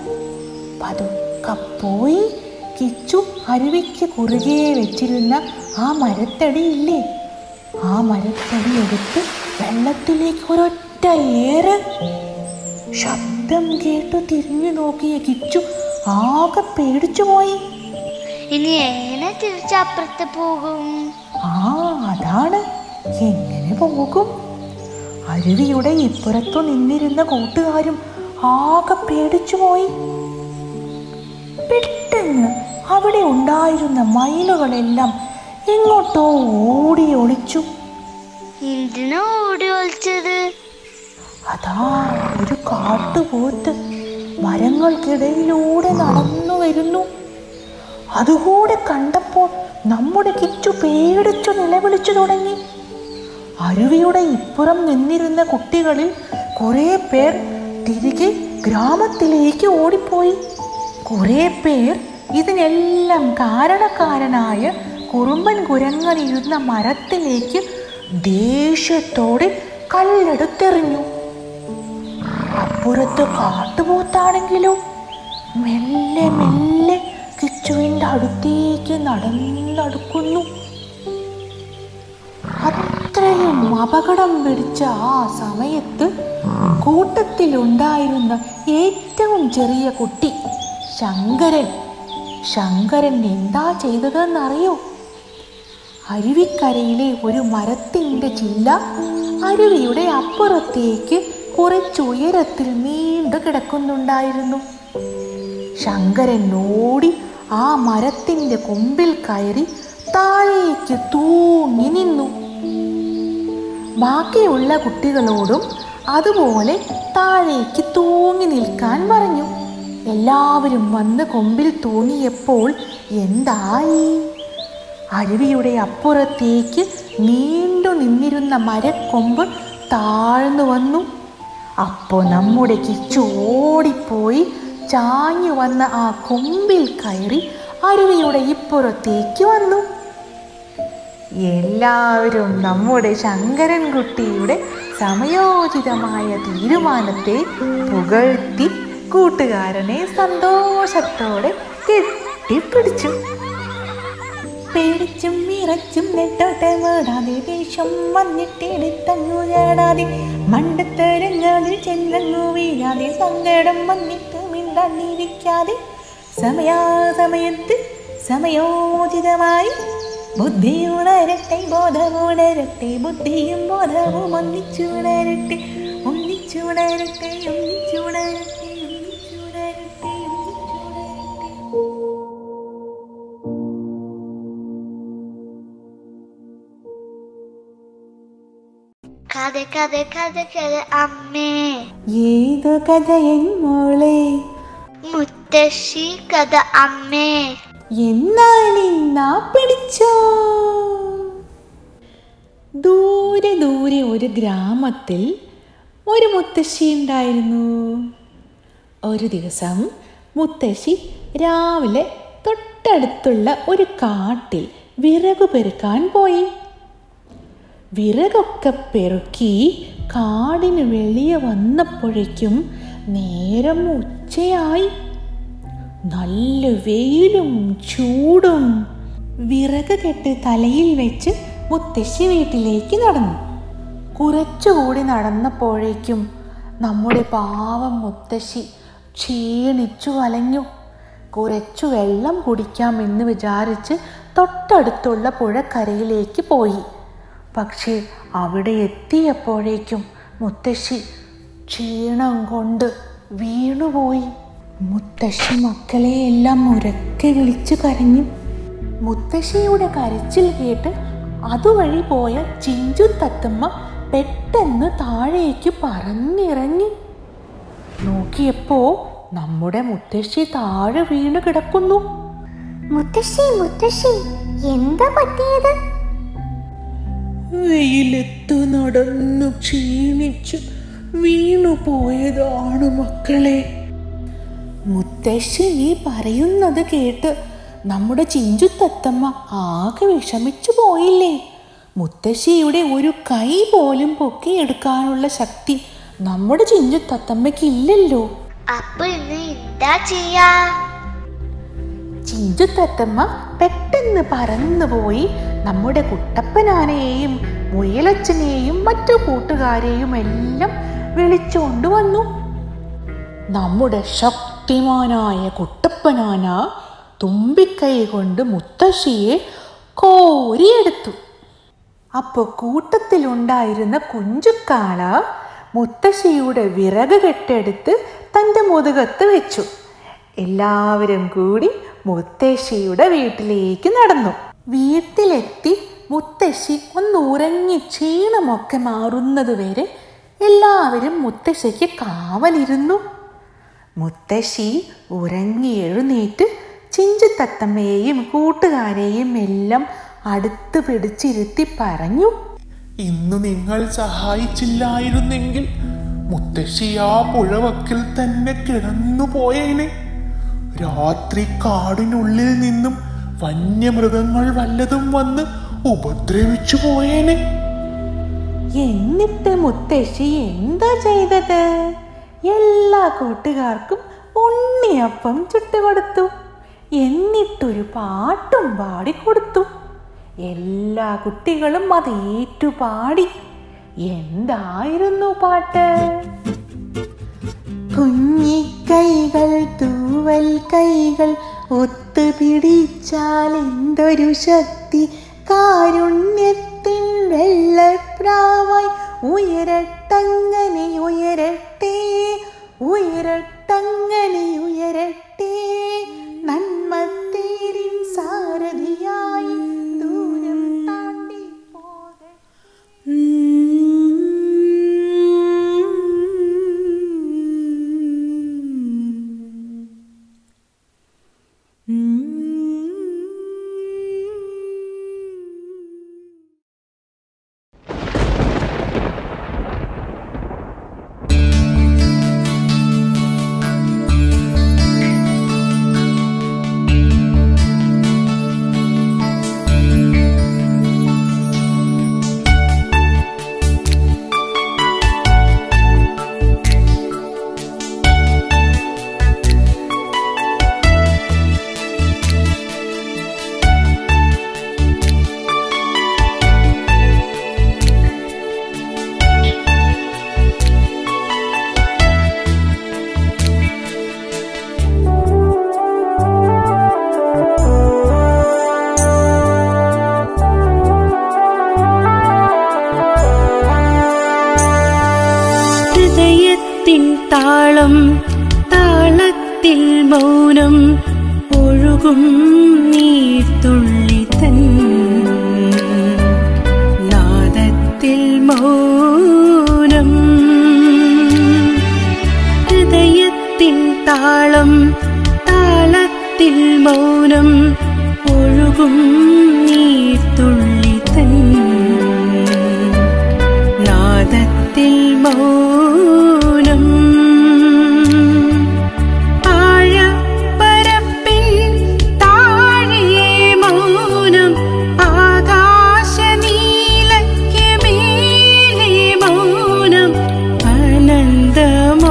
പതുക്കെ പോയി കിച്ചു അരുവിക്ക് കുറുകെ വെച്ചിരുന്ന ആ മരത്തടി ഇല്ലേ ആ മരത്തടി എടുത്ത് വെള്ളത്തിലേക്ക് ഒരൊറ്റ ഏറ് ശബ്ദം ശബ്ദം കേട്ടു തിരിഞ്ഞു നോക്കിയ കിച്ചു ആകെ പേടിച്ചു പോയി ഇനി എങ്ങനെ തിരിച്ചപ്പുറത്ത് പോകും ആ അതാണ് എങ്ങനെ പോകും അരുവിയുടെ ഇപ്പുറത്തു നിന്നിരുന്ന കൂട്ടുകാരും ആകെ പേടിച്ചു പോയി പെട്ടെന്ന് അവിടെ ഉണ്ടായിരുന്ന മയിലുകളെല്ലാം എങ്ങോട്ടോ ഓടി ഒളിച്ചു എന്തിനാ ഓടി ഒളിച്ചത് അതാ ഒരു കാട്ടുപോത്ത് മരങ്ങൾക്കിടയിലൂടെ നടന്നു വരുന്നു അതുകൂടെ കണ്ടപ്പോൾ നമ്മുടെ കിച്ചു പേടിച്ചു നിലവിളിച്ചു തുടങ്ങി അരുവിയുടെ ഇപ്പുറം നിന്നിരുന്ന കുട്ടികളിൽ കുറേ പേർ തിരികെ ഗ്രാമത്തിലേക്ക് ഓടിപ്പോയി കുറേ പേർ ഇതിനെല്ലാം കാരണക്കാരനായ കുറുമ്പൻ കുരങ്ങനിരുന്ന മരത്തിലേക്ക് ദേഷ്യത്തോടെ കല്ലെടുത്തെറിഞ്ഞു അപ്പുറത്ത് കാട്ടുപോത്താണെങ്കിലോ മെല്ലെ മെല്ലെ കിച്ചുവിൻ്റെ അടുത്തേക്ക് നടന്നടുക്കുന്നു അത്രയും അപകടം പിടിച്ച ആ സമയത്ത് കൂട്ടത്തിലുണ്ടായിരുന്ന ഏറ്റവും ചെറിയ കുട്ടി ശങ്കരൻ ശങ്കരൻ എന്താ ചെയ്തതെന്നറിയോ അരുവിക്കരയിലെ ഒരു മരത്തിൻ്റെ ചില്ല അരുവിയുടെ അപ്പുറത്തേക്ക് കുറച്ചുയരത്തിൽ നീണ്ടു കിടക്കുന്നുണ്ടായിരുന്നു ശങ്കരൻ ഓടി ആ മരത്തിൻ്റെ കൊമ്പിൽ കയറി താഴേക്ക് തൂങ്ങി നിന്നു ബാക്കിയുള്ള കുട്ടികളോടും അതുപോലെ താഴേക്ക് തൂങ്ങി നിൽക്കാൻ പറഞ്ഞു എല്ലാവരും വന്ന് കൊമ്പിൽ തൂങ്ങിയപ്പോൾ എന്തായി അരുവിയുടെ അപ്പുറത്തേക്ക് നീണ്ടു നിന്നിരുന്ന മരക്കൊമ്പ് താഴ്ന്നു വന്നു അപ്പോൾ നമ്മുടെ കിച്ചു ഓടിപ്പോയി ചാഞ്ഞു വന്ന ആ കൊമ്പിൽ കയറി അരുവിയുടെ ഇപ്പുറത്തേക്ക് വന്നു എല്ലാവരും നമ്മുടെ ശങ്കരൻകുട്ടിയുടെ സമയോചിതമായ തീരുമാനത്തെ പുകഴ്ത്തി കൂട്ടുകാരനെ സന്തോഷത്തോടെ കെട്ടിപ്പിടിച്ചു പേടിച്ചും വിറച്ചും നെട്ടോട്ടെ വേടാതെ ദേഷ്യം വന്നിട്ടെടുത്തങ്ങു ചാടാതെ മണ്ടത്തരങ്ങളിൽ ചെന്നങ്ങു വീഴാതെ സങ്കടം വന്നിട്ട് മിണ്ടാണ്ടിരിക്കാതെ സമയാസമയത്ത് സമയോചിതമായി ബുദ്ധി ഉണരട്ടെ ബോധമുണരട്ടെ ബുദ്ധിയും ബോധവും ഒന്നിച്ചുണരട്ടെ ഒന്നിച്ചുണരട്ടെ ഒന്നിച്ചുണരട്ടെ ഒന്നിച്ചുണരട്ടെ ഒന്നിച്ചുണരട്ടെ കഥ കഥ കഥ കഥ അമ്മേ ഏതു കഥയൻ മോളെ മുത്തശ്ശി കഥ അമ്മേ എന്നാൽ ഇന്നാ പിടിച്ചോ ദൂരെ ദൂരെ ഒരു ഗ്രാമത്തിൽ ഒരു മുത്തശ്ശി ഉണ്ടായിരുന്നു ഒരു ദിവസം മുത്തശ്ശി രാവിലെ തൊട്ടടുത്തുള്ള ഒരു കാട്ടിൽ വിറക് പെറുക്കാൻ പോയി വിറകൊക്കെ പെറുക്കി കാടിന് വെളിയെ വന്നപ്പോഴേക്കും നേരം ഉച്ചയായി നല്ല വെയിലും ചൂടും വിറക് കെട്ട് തലയിൽ വെച്ച് മുത്തശ്ശി വീട്ടിലേക്ക് നടന്നു കുറച്ചുകൂടി നടന്നപ്പോഴേക്കും നമ്മുടെ പാവം മുത്തശ്ശി ക്ഷീണിച്ചു വലഞ്ഞു കുറച്ചു വെള്ളം കുടിക്കാമെന്ന് വിചാരിച്ച് തൊട്ടടുത്തുള്ള പുഴക്കരയിലേക്ക് പോയി പക്ഷേ അവിടെ എത്തിയപ്പോഴേക്കും മുത്തശ്ശി ക്ഷീണം കൊണ്ട് വീണുപോയി മുത്തശ്ശി മക്കളെ എല്ലാം ഉറക്കെ വിളിച്ചു കരഞ്ഞു മുത്തശ്ശിയുടെ കരച്ചിൽ കേട്ട് അതുവഴി പോയ ചിഞ്ചു തത്തമ്മ പെട്ടെന്ന് താഴേക്ക് പറന്നിറങ്ങി നോക്കിയപ്പോ നമ്മുടെ മുത്തശ്ശി താഴെ വീണ് കിടക്കുന്നു മുത്തശ്ശി മുത്തശ്ശി എന്താ പറ്റിയത് വെയിലത്ത് നടന്നു ക്ഷീണിച്ച് വീണു പോയതാണ് മക്കളെ മുത്തശ്ശി ഈ പറയുന്നത് കേട്ട് നമ്മുടെ ചിഞ്ചു തത്തമ്മ ആകെ വിഷമിച്ചു പോയില്ലേ മുത്തശ്ശിയുടെ ഒരു കൈ പോലും പൊക്കിയെടുക്കാനുള്ള ശക്തി നമ്മുടെ ചിഞ്ചു തത്തമ്മയ്ക്ക് ഇല്ലല്ലോ അപ്പൊ ഇന്ന് എന്താ ചെയ്യാ ചിഞ്ചു തത്തമ്മ പെട്ടെന്ന് പറന്നുപോയി നമ്മുടെ കുട്ടപ്പനാനയെയും മുയലച്ചനെയും മറ്റു കൂട്ടുകാരെയും എല്ലാം വിളിച്ചുകൊണ്ട് വന്നു നമ്മുടെ ശക്തിമാനായ കുട്ടപ്പനാന തുമ്പിക്കൈ കൊണ്ട് മുത്തശ്ശിയെ കോരിയെടുത്തു അപ്പോൾ കൂട്ടത്തിലുണ്ടായിരുന്ന കുഞ്ചുക്കാള മുത്തശ്ശിയുടെ വിറക് കെട്ടെടുത്ത് തൻ്റെ മുതുകത്ത് വെച്ചു എല്ലാവരും കൂടി മുത്തശ്ശിയുടെ വീട്ടിലേക്ക് നടന്നു വീട്ടിലെത്തി മുത്തശ്ശി ഒന്ന് ഉറങ്ങി ക്ഷീണമൊക്കെ മാറുന്നത് വരെ എല്ലാവരും മുത്തശ്ശിക്ക് കാവലിരുന്നു മുത്തശ്ശി ഉറങ്ങി എഴുന്നേറ്റ് ചിഞ്ചുത്തത്തമ്മയെയും കൂട്ടുകാരെയും എല്ലാം അടുത്ത് പിടിച്ചിരുത്തി പറഞ്ഞു ഇന്ന് നിങ്ങൾ സഹായിച്ചില്ലായിരുന്നെങ്കിൽ മുത്തശ്ശി ആ പുഴവക്കിൽ തന്നെ കിടന്നു പോയേനെ രാത്രി കാടിനുള്ളിൽ നിന്നും വന്യമൃഗങ്ങൾ വല്ലതും വന്ന് ഉപദ്രവിച്ചു പോയേനെ എന്നിട്ട് മുത്തശ്ശി എന്താ ചെയ്തത് എല്ലാ കൂട്ടുകാർക്കും ഉണ്ണിയപ്പം ചുട്ടുകൊടുത്തു എന്നിട്ടൊരു പാട്ടും പാടിക്കൊടുത്തു എല്ലാ കുട്ടികളും അത് ഏറ്റുപാടി എന്തായിരുന്നു പാട്ട് കുഞ്ഞിക്കൈകൾ തൂവൽ കൈകൾ ഒത്തുപിടിച്ചാൽ എന്തൊരു ശക്തി കാരുണ്യത്തിൻ വെള്ളപ്രാവായി ഉയരട്ടങ്ങനെ ഉയരട്ടെ ഉയരട്ടങ്ങനെ ഉയരട്ടെ നന്മത്തേരിൻ സാരഥിയായി ദൂരം താണ്ടി പോകട്ടെ ഹൃദയത്തിൻ താളം താളത്തിൽ മൗനം ഒഴുകും നീർത്തുള്ളി തൻ നാദത്തിൽ മൗനം ഹൃദയത്തിൻ താളം താളത്തിൽ മൗനം ഒഴുകും നീർത്തുള്ളി തൻ നാദത്തിൽ മൗനം ആഴപ്പരപ്പിൻ താഴെ മൗനം ആകാശനീലയ്ക്ക് മേലെ മൗനം അനന്തമാ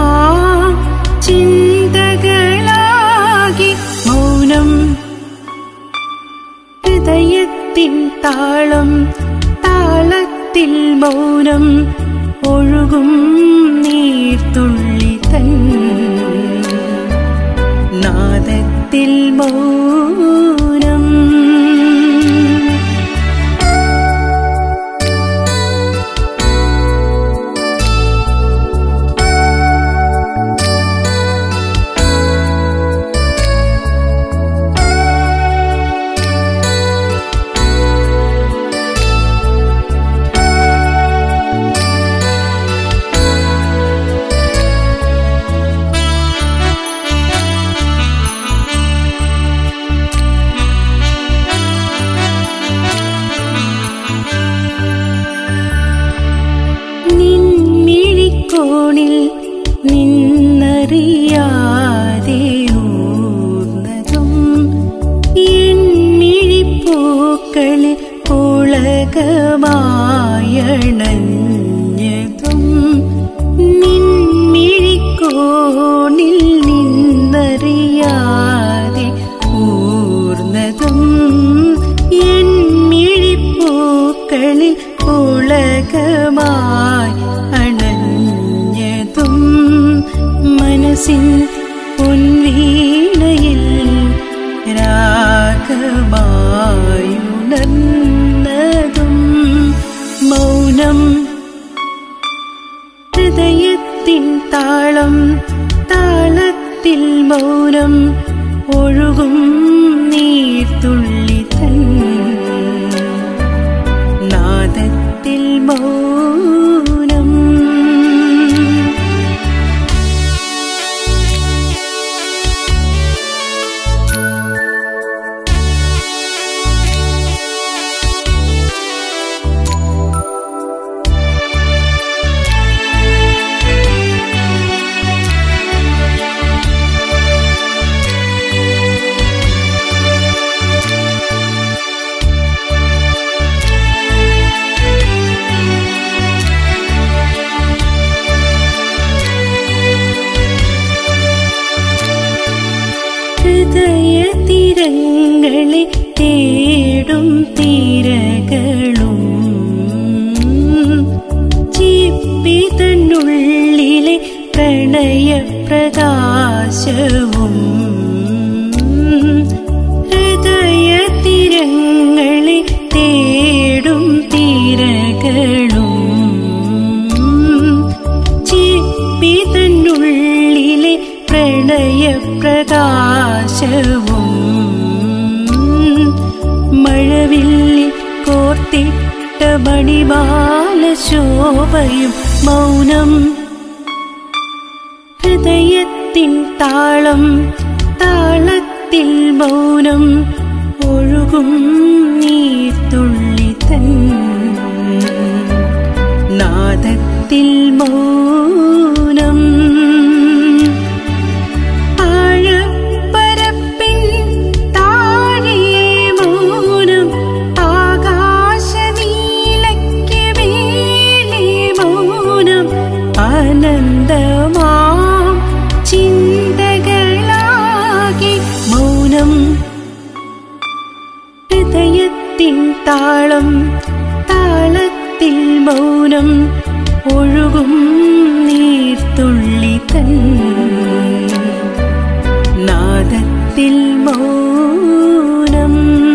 ചിന്തകളാകി മൗനം ഹൃദയത്തിൻ താളം താളത്തിൽ മൗനം ഒഴുകും നീർത്തുള്ളി തൻ നാദത്തിൽ മൗനം നിൻമിഴിക്കോണിൽ നിന്നറിയാതെ ഊർന്നതും എൻമിഴിപ്പൂക്കളിൽ പുളകമായണഞ്ഞതും നിൻമിഴിക്കോണിൽ നിന്നറിയാതെ ഊർന്നതും എൻമിഴിപ്പൂക്കളിൽ പുളകമായി അണഞ്ഞതും മനസ്സിൻ രാഗമായുണർന്നതും മൗനം ഹൃദയത്തിൻ താളം താളത്തിൽ മൗനം ഒഴുകും നീർത്തുള്ളി തൻ നാദത്തിൽ മൗനം ഹൃദയ തീരങ്ങളെ തേടും തീരകളും ചിപ്പി തന്നുള്ളിലെ പ്രണയ പ്രകാശവും ഹൃദയ തീരങ്ങളെ തേടും തീരകളും ചിപ്പി തന്നുള്ളിലെ പ്രണയ പ്രകാശവും മഴവില്ലിൽ കോർത്തിട്ട മണിമാല ശോഭയും മൗനം ഹൃദയത്തിൻ താളം താളത്തിൽ മൗനം ഒഴുകും നീർത്തുള്ളി തൻ നാദത്തിൽ മൗനം ആഴപ്പരപ്പിൻ താഴിയെ മൗനം ആകാശനീലയ്ക്ക് മേലെ മൗനം ആനന്ദമാം ചിന്തകളാകെ മൗനം ഹൃദയത്തിൻ താളം താളത്തിൽ മൗനം ഒഴുകും നീർത്തുള്ളി തൻ നാദത്തിൽ മൗനം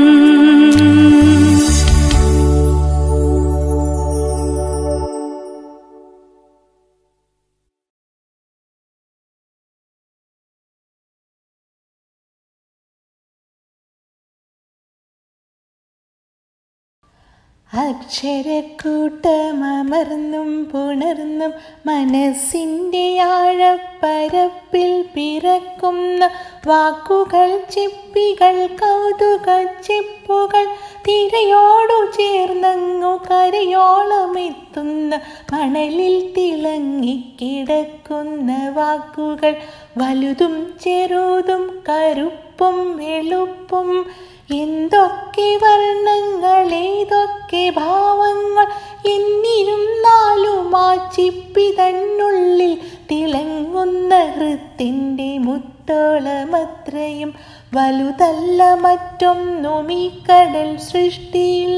അക്ഷരക്കൂട്ടമർന്നും പുണർന്നും മനസ്സിൻ്റെ ആഴപ്പരപ്പിൽ പിറക്കുന്ന വാക്കുകൾ ചിപ്പികൾ കൗതുക ചിപ്പുകൾ തിരയോടു ചേർന്നങ്ങു കരയോളമെത്തുന്ന മണലിൽ തിളങ്ങിക്കിടക്കുന്ന വാക്കുകൾ വലുതും ചെറുതും കറുപ്പും വെളുപ്പും എന്തൊക്കെ വർണ്ണങ്ങൾ ഏതൊക്കെ ഭാവങ്ങൾ എന്നിരുന്നാലും ആ ചിപ്പി തന്നുള്ളിൽ തിളങ്ങുന്ന ഹൃത്തിൻ്റെ മുത്തോളമത്രയും വലുതല്ല മറ്റൊന്നും ഈ കടൽ സൃഷ്ടിയിൽ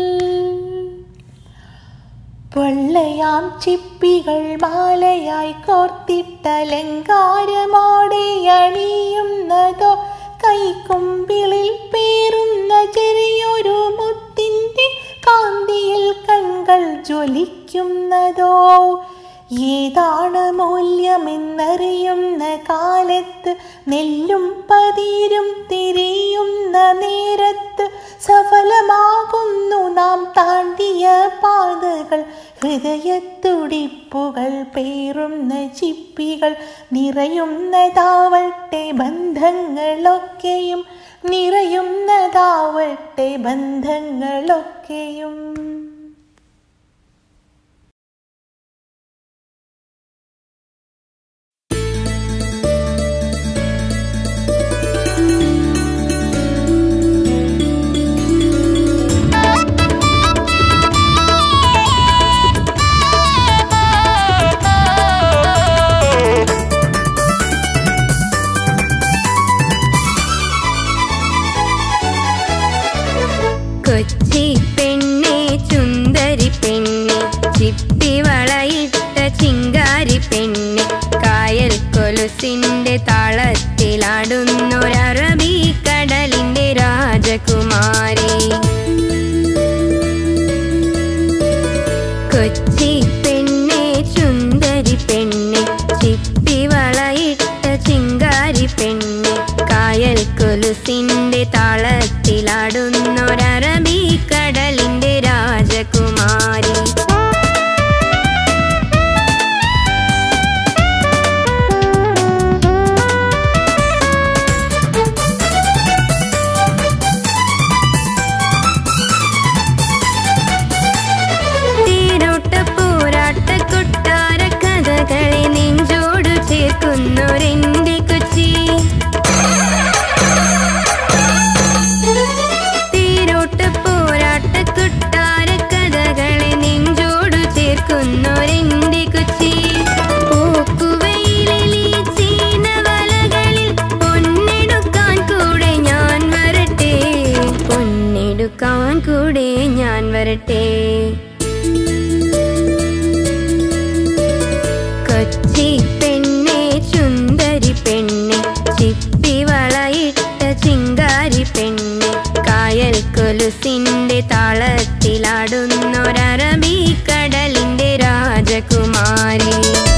പൊള്ളയാം ചിപ്പികൾ മാലയായി കോർത്തിട്ടലങ്കാരമോടെ അണിയുന്നതോ കൈക്കൊമ്പിളിൽ പേറുന്ന ചെറിയൊരു മുത്തിൻ്റെ കാന്തിയിൽ കൺകൾ ജ്വലിക്കുന്നതോ ഏതാണ് മൂല്യമെന്നറിയുന്ന കാലത്ത് നെല്ലും പതിരും തിരിയുന്ന നേരത്ത് സഫലമാകുന്നു നാം താണ്ടിയ പാതകൾ ഹൃദയത്തുടിപ്പുകൾ പേറുന്ന ചിപ്പികൾ നിറയുന്നതാവട്ടെ ബന്ധങ്ങളൊക്കെയും നിറയുന്നതാവട്ടെ ബന്ധങ്ങളൊക്കെയും കൊച്ചി പെണ്ണെ ചുന്ദരി പെണ്ണെ ചിപ്പി വളയിട്ട ചിങ്കാരി പെണ്ണെ കായൽ കൊലുസിന്റെ താളത്തിലാടുന്നൊരറബി കടലിന്റെ രാജ രാജകുമാരി കൊച്ചി പെണ്ണെ ചുന്ദരി പെണ്ണെ ചിപ്പി വളയിട്ട ചിങ്കാരി പെണ്ണെ കായൽ കൊലുസിന്റെ താളത്തിലാടുന്നൊരറബിക്കടലിന്റെ രാജകുമാരി തീരോട്ട പോരാട്ട കൊട്ടാര കഥകളെ നെഞ്ചോടു ചേർക്കുന്നൊരെന്റെ കൊച്ചി തീരോട്ട പോരാട്ട കൊട്ടാര കഥകളെ നെഞ്ചോടു ചേർക്കുന്നൊരെന്റെ കൊച്ചി പോക്കുവയിലെലി ചീനവലകളിൽ പൊന്നെടുക്കാൻ കൂടെ ഞാൻ വരട്ടെ പൊന്നെടുക്കാൻ കൂടെ ഞാൻ വരട്ടെ കൊച്ചി പെണ്ണെ ചുന്ദരി പെണ്ണെ ചിപ്പി വളയിട്ട ചിങ്കാരി പെണ്ണെ കായൽ കൊലുസിന്റെ താളത്തിലാടുന്നൊരറബിക്കടലിന്റെ രാജകുമാരി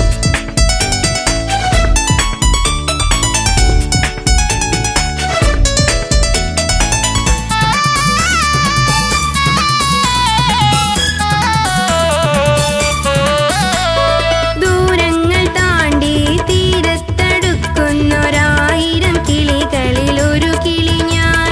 ദൂരങ്ങൾ താണ്ടി തീരത്തടുക്കുന്നൊരായിരം കിളികളിൽ ഒരു കിളി ഞാൻ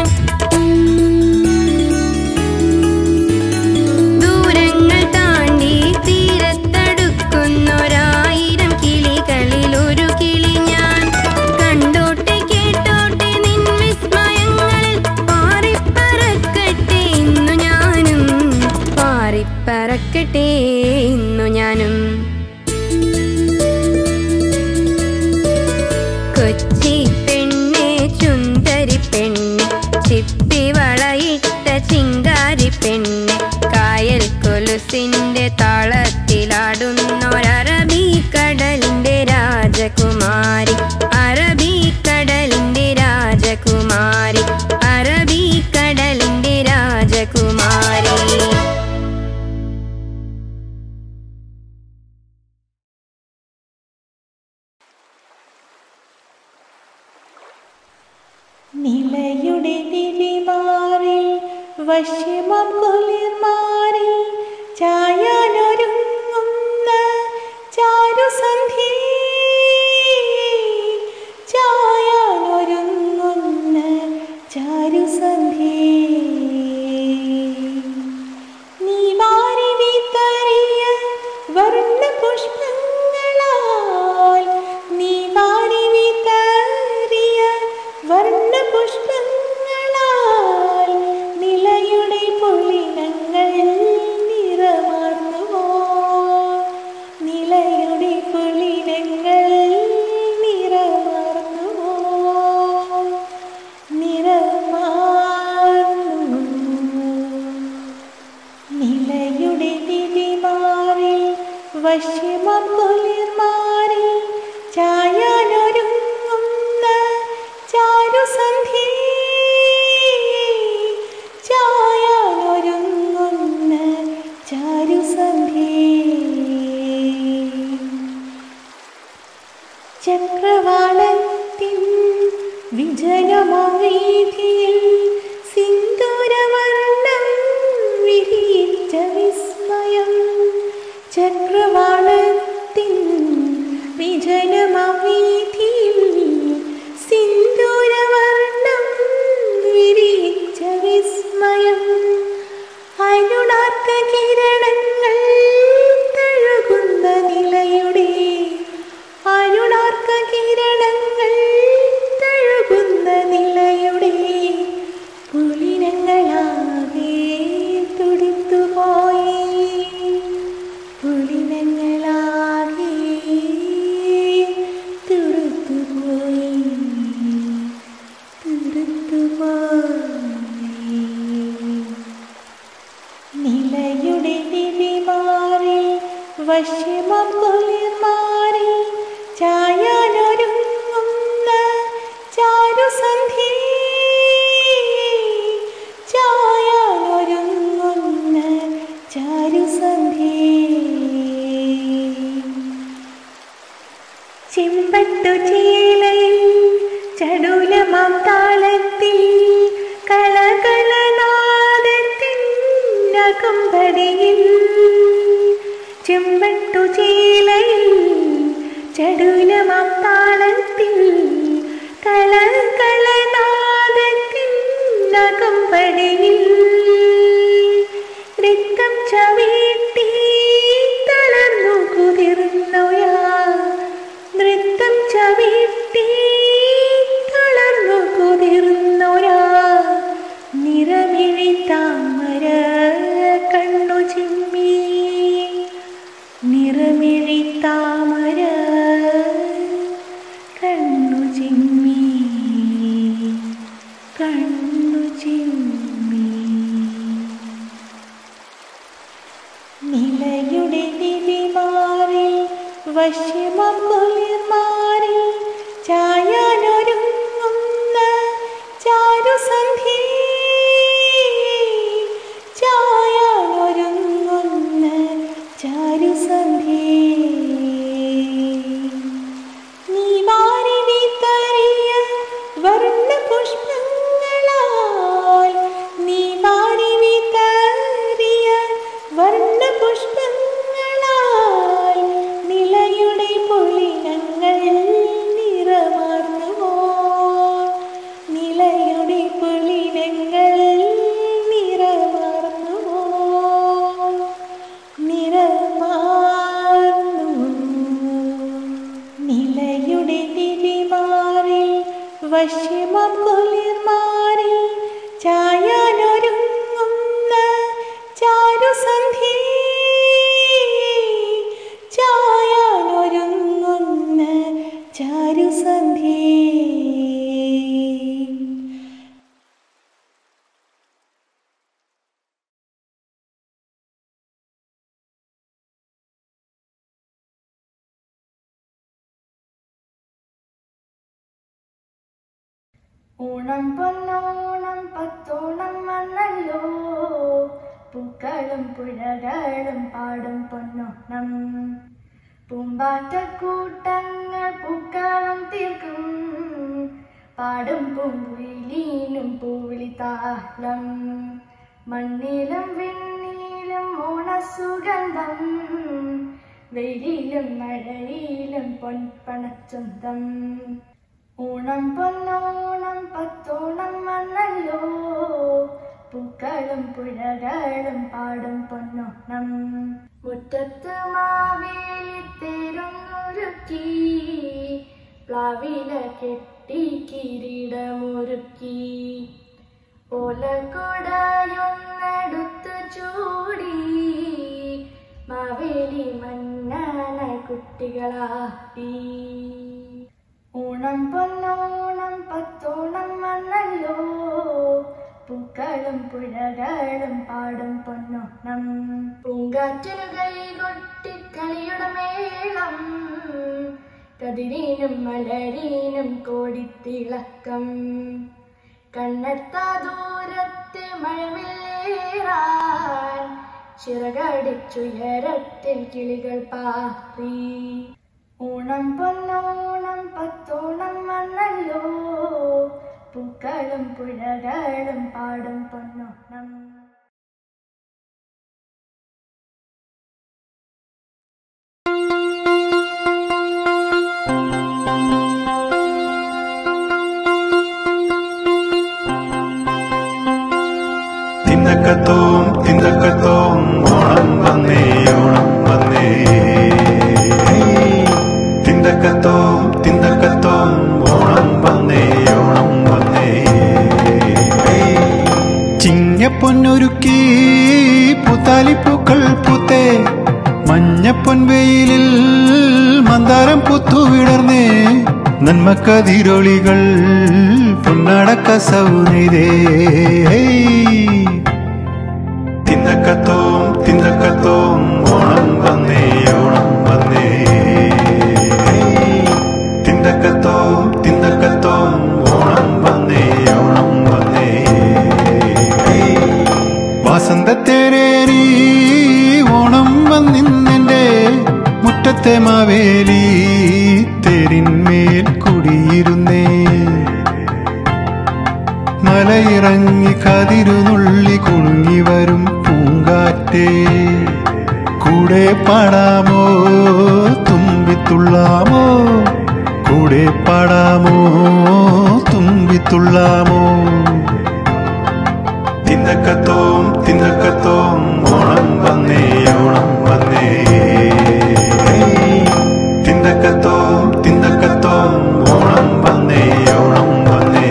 ദൂരങ്ങൾ താണ്ടി തീരത്തടുക്കുന്നൊരായിരം കിളികളിൽ ഒരു കിളി ഞാൻ കണ്ടോട്ടെ കേട്ടോട്ടെ നിൻ വിസ്മയങ്ങളിൽ പാറിപ്പറക്കട്ടെ ഇന്നു ഞാനും പാറിപ്പറക്കട്ടെ ഇന്നു ഞാനും കൊച്ചി പെണ്ണെ ചുന്ദരി പെണ്ണെ ചിപ്പി വളയിട്ട ചിങ്കാരി പെണ്ണെ കായൽ കൊലുസിന്റെ താളത്തിലാടുന്നൊരറബിക്കടലിന്റെ രാജകുമാരി അറബിക്കടലിന്റെ രാജകുമാരി അറബിക്കടലിന്റെ രാജകുമാരി നിലയുടെ നിരിമാറിൽ വശ്യമം കുളിർമാറിൽ ചായാനൊരുങ്ങുന്ന ചാരുസന്ധ്യേ ചായാനൊരുങ്ങുന്ന ചാരുസന്ധ്യേ നീ വാരി വിതറിയ വർണ്ണ പുഷ്പങ്ങളാൽ നീ വാരി വിതറിയ വർണ്ണ പുഷ്പങ്ങളാൽ നിലയുടെ പുളിനങ്ങൾ നിറമാർന്നുവോ നിലയുടെ പുളിനങ്ങൾ നിറമാർന്നുവോ നിറമാർന്നു നിലയുടെ നിരിമാറിൽ വശ്യമം കുളിർമാറിൽ ചായാനൊരുങ്ങുന്ന ചാരുസന്ധ്യേ ചായാനൊരുങ്ങുന്ന ചാരുസന്ധ്യേ ചക്രവാളത്തിൻ വിജനമവീതിയിൽ സിന്ദൂരവർണ്ണം വിരിയിച്ച വിസ്മയം ചക്രവാളത്തിൻ വിജനമവീതിയിൽ സിന്ദൂരവർണ്ണം വിരിയിച്ച വിസ്മയം അരുണാർക്ക കിരണങ്ങൾ തഴുകുന്ന നിലയുടെ അരുണാർക്ക കിരണങ്ങൾ തഴുകുന്ന നിലയുടെ പുലിനങ്ങളാകെ തുടിത്തുപോയി പുലിനങ്ങളാകെ തുടുത്തുപോയി തുടുത്തുപോയി നിലയുടെ നിരിമാറിൽ വശ്യമം കുളിർമാറിൽ ചായാനൊരുങ്ങുന്ന ചാരുസന്ധ്യേ കണ്ണു ചിമ്മി നിലയുടെ നിധിമാറിൽ വശ്യമം കുളിർമാറിൽ ചായാനൊരുങ്ങുന്ന ചാരുസന്ധ്യേ ചായാനൊരുങ്ങുന്ന ചാരുസന്ധ്യേ നീ വാരി വിതറിയ വർണ്ണ പുഷ്പങ്ങളാൽ നീ വാരി വിതറിയ വർണ്ണ പുഷ്പങ്ങളാൽ നിലയുടെ പുളിനങ്ങൾ നിറമാർന്നുവോ നിലയുടെ പുളിനങ്ങൾ നിറമാർന്നുവോ നിറമാർന്നു നിലയുടെ തിരിമാറിൽ വശ്യമം കുളിർമാറിൽ ചായാനൊരുങ്ങുന്ന ചാരുസന്ധ്യേ ചായാനൊരുങ്ങുന്ന ചാരുസന്ധ്യേ ഓണം പൊന്നോണം പത്തോണം വന്നല്ലോ പൂക്കളും പുഴകളും പാടും പൊന്നോണം പൂമ്പാറ്റക്കൂട്ടങ്ങൾ പൂക്കളം തീർക്കും പാടും പൂങ്കുയിലീനും പൂവിളി താളം മണ്ണിലും വിണ്ണിലും ഓണസുഗന്ധം വെയിലിലും മഴയിലും പൊൻപണച്ചന്തം ഓണം പൊന്നോണം പത്തോണം വന്നല്ലോ പൂക്കളും പുഴകളും പാടും പൊന്നോണം മുറ്റത്ത് മാവേലി തേരുന്നൊരുക്കി പ്ലാവില കെട്ടി കിരീടമൊരുക്കി ഓലക്കൊടയൊന്നെടുത്ത് ചൂടി മാവേലി മന്നാന കുട്ടികളായി ഓണം പൊന്നോണം പത്തോണം വന്നല്ലോ പൂക്കളും പുഴകളും പാടും പൊന്നോണം പൂങ്കാറ്റിനു കൈകൊട്ടി കളിയുടെ മേളം കതിരീനും മലരീനും കോടിത്തിളക്കം കണ്ണെത്താ ദൂരത്തെ മഴവില്ലേറാൻ ചിറകടിച്ചുയരത്തിൽ കിളികൾ പാറി ഓണം പൊന്നോണം പത്തോണം വന്നല്ലോ പൂക്കളും പുഴകളും പാടും പൊന്നോണം തിന്തക്കത്തോം തിന്തക്കത്തോം ഓണം വന്നേ ഓണം വന്നേ തിന്തക്കത്തോം തിന്തക്കത്തോം ഓണം വന്നേ ഓണം വന്നേ ചിങ്ങപ്പൊന്നൊരുക്കി പുത്താലിപ്പൂക്കൾ പൂത്തേ മഞ്ഞപ്പൊൻ വെയിലിൽ മന്ദാരം പുത്തുവിടർന്നേ നന്മക്കതിരൊളികൾ പൊന്നടക്ക സൗനിരേ തിന്തക്കത്തോം തിന്തക്കത്തോം ഓണം വന്നേ ഓണം വന്നേ തിന്തക്കത്തോം തിന്തക്കത്തോം ഓണം വന്നേ ഓണം വന്നേ വാസന്തത്തേരേറി ഓണം വന്നിന്നെന്റെ മുറ്റത്തെ മാവേലി തേരിന്മേൽ കുടിയിരുന്നേ മലയിറങ്ങി കതിരുനുള്ളി കുണുങ്ങി വരും പൂങ്കാറ്റേ കൂടെ പാടാമോ തുമ്പിത്തുള്ളാമോ കൂടെ പാടാമോ തുമ്പിത്തുള്ളാമോ തിന്തക്കത്തോം തിന്തക്കത്തോം ഓണം വന്നേ ഓണം വന്നേ തിന്തക്കത്തോം തിന്തക്കത്തോം ഓണം വന്നേ ഓണം വന്നേ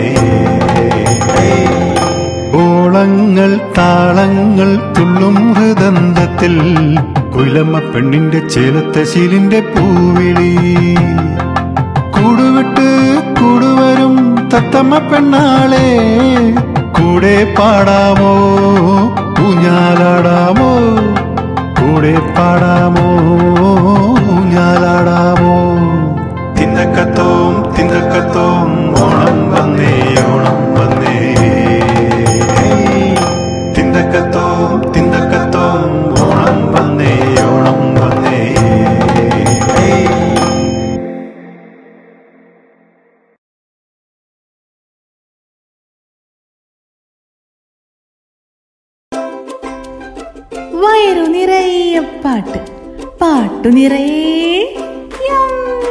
ഓളങ്ങൾ താളങ്ങൾ തുള്ളും ഹൃദന്തത്തിൽ കുലമ്മ പെണ്ണിന്റെ ചേലത്തെ ശീലിന്റെ പൂവിളി കൂടുവിട്ട് കൂടുവരും തത്തമ്മ പെണ്ണാളെ കൂടെ പാടാമോ ഊഞ്ഞാലാടാമോ കൂടെ പാടാമോ ഊഞ്ഞാലാടാമോ തിന്തക്കത്തോം തിന്തക്കത്തോം ഓണം വന്നേ ഓണം വന്നേ തിന്തക്കത്തോം തിന്തക്കത്തോം ഓണം വന്നേ ഓണം വന്നേ വയറു നിറയെ പാട്ട് പാട്ടു നിറയെ യം.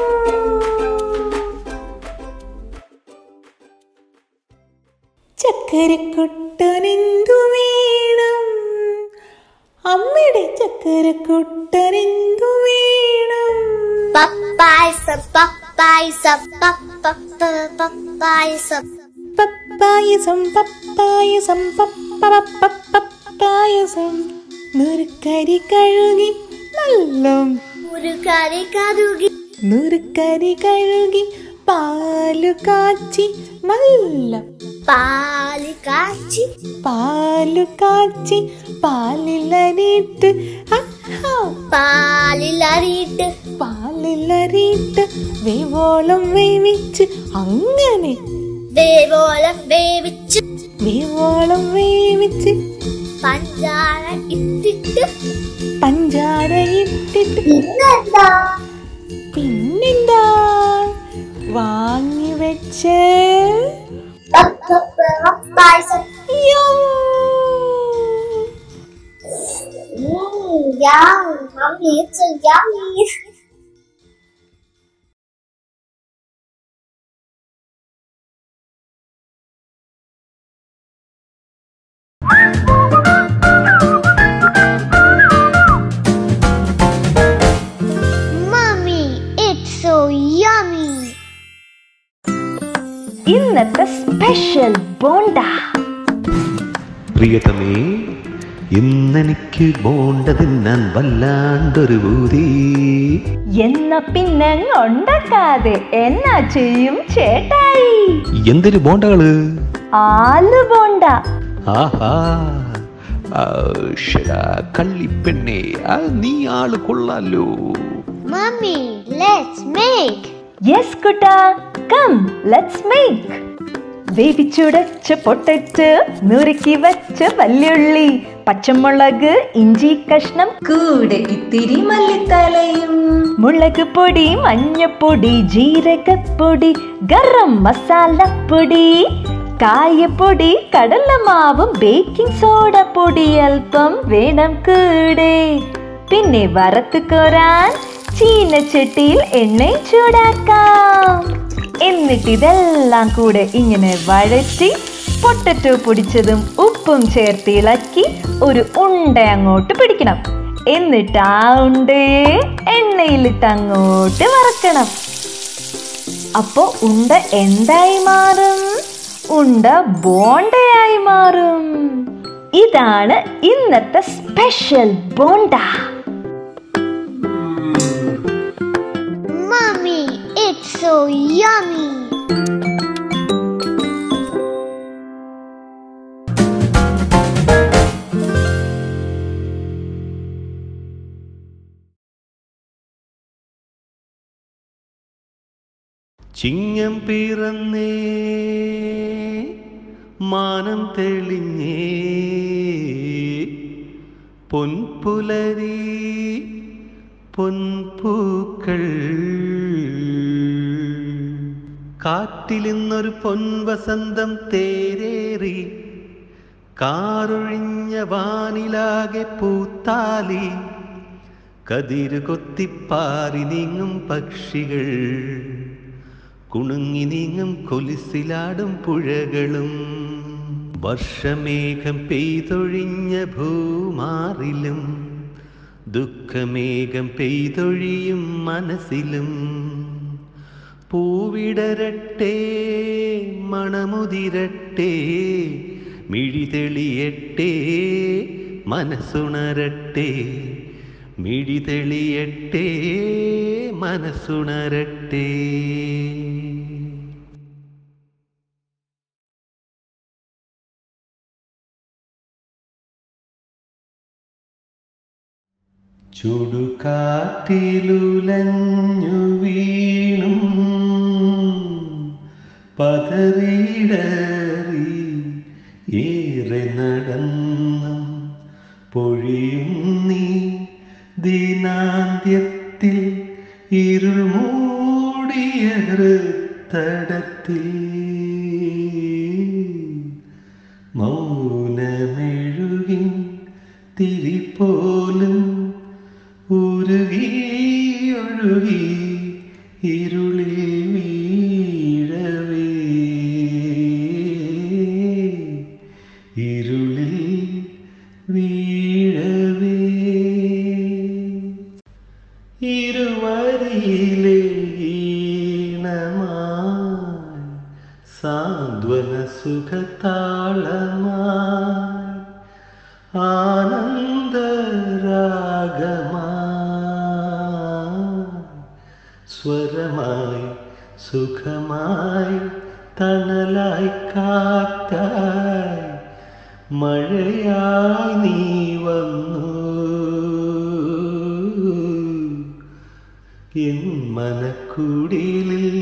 ചക്കരക്കുട്ടനെന്തു വേണം അമ്മയുടെ ചക്കരക്കുട്ടനെന്തു വേണം പപ്പായസം പപ്പായസം പപ്പ പപ്പായസം പപ്പായസം പപ്പായസം പപ്പ പപ്പ പപ്പായസം നുറുക്കരി കഴുകി നല്ല ഒരു കറി കറുകി നുറുക്കരി കഴുകി പാലു കാച്ചി നല്ല പാല് കാച്ചി പാലു കാച്ചി പാലിലരിയിട്ട് ആഹാ, പാലിലറിയിട്ട് പാലിലരിയിട്ട് വേവോളം വേവിച്ച് അങ്ങനെ വേവോളം വേവിച്ച് വേവോളം വേവിച്ച് പഞ്ചാര ഇട്ടിട്ട് പഞ്ചാര ഇട്ടിട്ട് പിന്നെന്താ പിന്നെന്താ വാങ്ങി വെച്ച് പായസം യം. Yum, mommy, it's so yummy. Mommy, it's so yummy. ഇന്നത്തെ സ്പെഷ്യൽ ബോണ്ട പ്രിയതമേ ഇന്നെനിക്ക് ബോണ്ട തിന്നാൻ വല്ലാണ്ടൊരു ഊതി എന്ന പിന്നെ ഉണ്ടാക്കാതെ എന്നാ ചെയ്യും ചേട്ടായി എന്തൊരു ബോണ്ടകള് ആലു ബോണ്ട ആഹാ ആ, ശ്ശടാ, കള്ളിപ്പെണ്ണേ ആ, നീ ആള് കൊള്ളാലോ Mommy, let's make. യെസ് കുട്ട കം ലെറ്റ്സ് മേക്ക് വേവിച്ചുടച്ച പൊട്ടറ്റ് നുറുക്കി വച്ച വല്യുള്ളി പച്ചമുളക് ഇഞ്ചി കഷ്ണം കൂടെ ഇത്തിരി മല്ലിത്തലയും മുളക് പൊടി മഞ്ഞപ്പൊടി ജീരകപ്പൊടി ഗരം മസാലപ്പൊടി കായപ്പൊടി കടലമാവും ബേക്കിംഗ് സോഡ പൊടി അല്പം വേണം കൂടെ പിന്നെ വറുത്ത് കോരാൻ ചീനച്ചട്ടിയിൽ എണ്ണ ചൂടാക്കാം എന്നിട്ട് ഇതെല്ലാം കൂടെ ഇങ്ങനെ വഴറ്റി പൊട്ടറ്റോ പൊടിച്ചതും ഉപ്പും ചേർത്ത് ഇളക്കി ഒരു ഉണ്ട അങ്ങോട്ട് പിടിക്കണം എന്നിട്ട് ആ ഉണ്ടയെ എണ്ണയിലിട്ട് അങ്ങോട്ട് വറക്കണം അപ്പോ ഉണ്ട എന്തായി മാറും ഉണ്ട ബോണ്ടയായി മാറും ഇതാണ് ഇന്നത്തെ special bonda Mommy, it's so yummy. Chingam പിറന്നേ മാനം തെളിഞ്ഞേ പൊൻപുലരി പൊൻപൂക്കൾ കാറ്റിലിന്നൊരു പൊൻവസന്തം തേരേറി കാറൊഴിഞ്ഞ വാനിലാകെ പൂത്താലി കതിരു കൊത്തിപ്പാറി നീങ്ങും പക്ഷികൾ കുണുങ്ങി നീങ്ങും കൊലിസിലാടും പുഴകളും വർഷമേഘം പെയ്തൊഴിഞ്ഞ ഭൂമാറിലും ദുഃഖമേഘം പെയ്തൊഴിയും മനസ്സിലും പൂവിടരട്ടെ മണമുതിരട്ടെ മിഴി തെളിയട്ടെ മനസ്സുണരട്ടെ മിഴി തെളിയട്ടെ മനസ്സുണരട്ടെ ചുടുകാറ്റിലുലഞ്ഞു വീണും പതറിയിടറി ഏറെ നടന്നും പൊഴിയും നീ ദിനാന്ത്യത്തിൽ ഇരുൾ മൂടിയ ഹൃത്തടത്തിൽ മൗനമെഴുകിൻ തിരിപ്പോലും ഉരുകി ഒഴുകി ഇരുളിൽ വീഴവേ ഇരുളിൽ വീഴവേ ഇരുവരിയിലെ ഈണമായി സാന്ത്വന സുഖതാളമായി ആനന്ദരാഗമായി സ്വരമായി സുഖമായി തണലായി കാറ്റായി മഴയായി നീ വന്നു എൻ മനക്കുടിലിൽ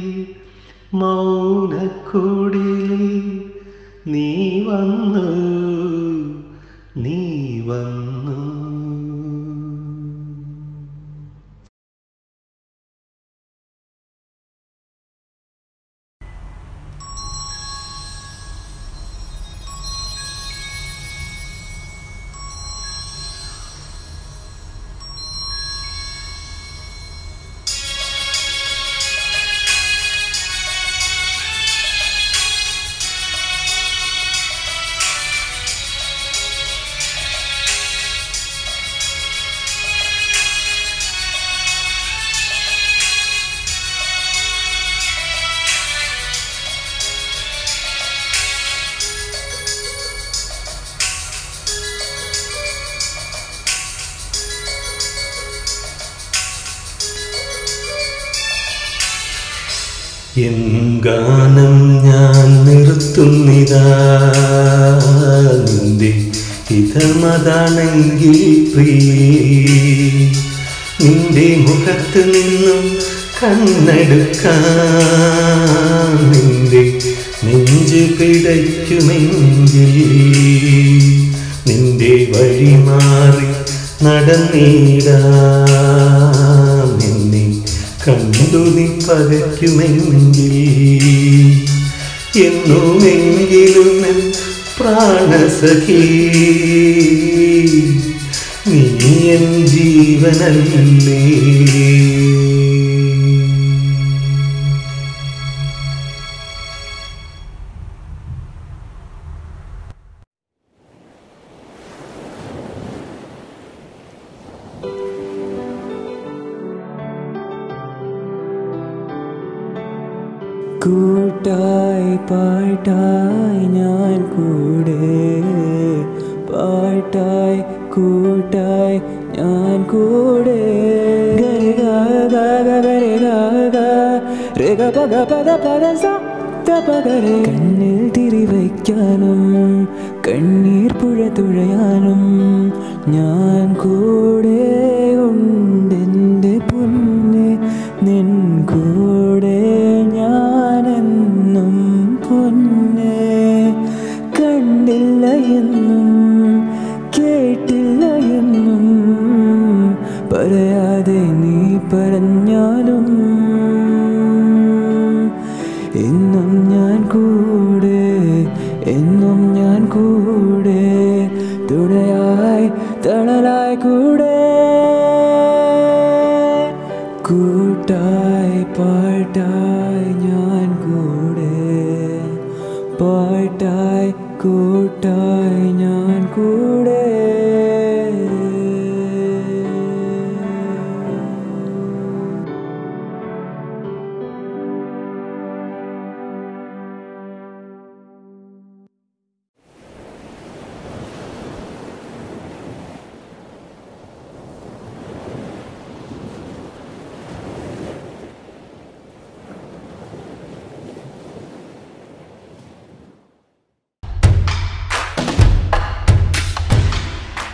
മൗനക്കുടിലിൽ നീ വന്നു നീ വന്നു എൻ ഗാനം ഞാൻ നിർത്തുന്നിതാ നിന്റെ ഹിതമതാണെങ്കിൽ പ്രിയേ നിന്റെ മുഖത്ത് നിന്നും കണ്ണെടുക്കാൻ നിന്റെ നെഞ്ച് പിടയ്ക്കുമെങ്കിൽ നിന്റെ വഴി മാറി നടന്നിടാം നിന്നെ കണ്ടു നീ പകയ്ക്കുമെങ്കിൽ എന്നുമെങ്കിലും എൻ പ്രാണസഖി നീ എൻ ജീവനല്ലേ കൂട്ടായി പാട്ടായി ഞാൻ കൂടെ പാട്ടായി കൂട്ടായി ഞാൻ കൂടെ ഗരിഗ ഗഗ ഗരിഗ ഗ രഗ പഗ പദ പദ സ ത പഗരെ കണ്ണിൽ തിരി വയ്ക്കാനും കണ്ണീർ പുഴ തുഴയാനും ഞാൻ കൂടെ ഉണ്ടെൻ്റെ പൊന്നെ നിൻ കൂടെ ഞാനെന്നും പൊന്നെ കണ്ടില്ല എന്നും കേട്ടില്ല എന്നും പറയാതെ നീ പറഞ്ഞാലും എന്നും ഞാൻ കൂടെ എന്നും ഞാൻ കൂടെ തുണയായി തണലായി കൂടെ കൂട്ടായി പാട്ടായി ഞാൻ കൂടെ പാട്ടായി കൂട്ടായി ഞാൻ കൂടെ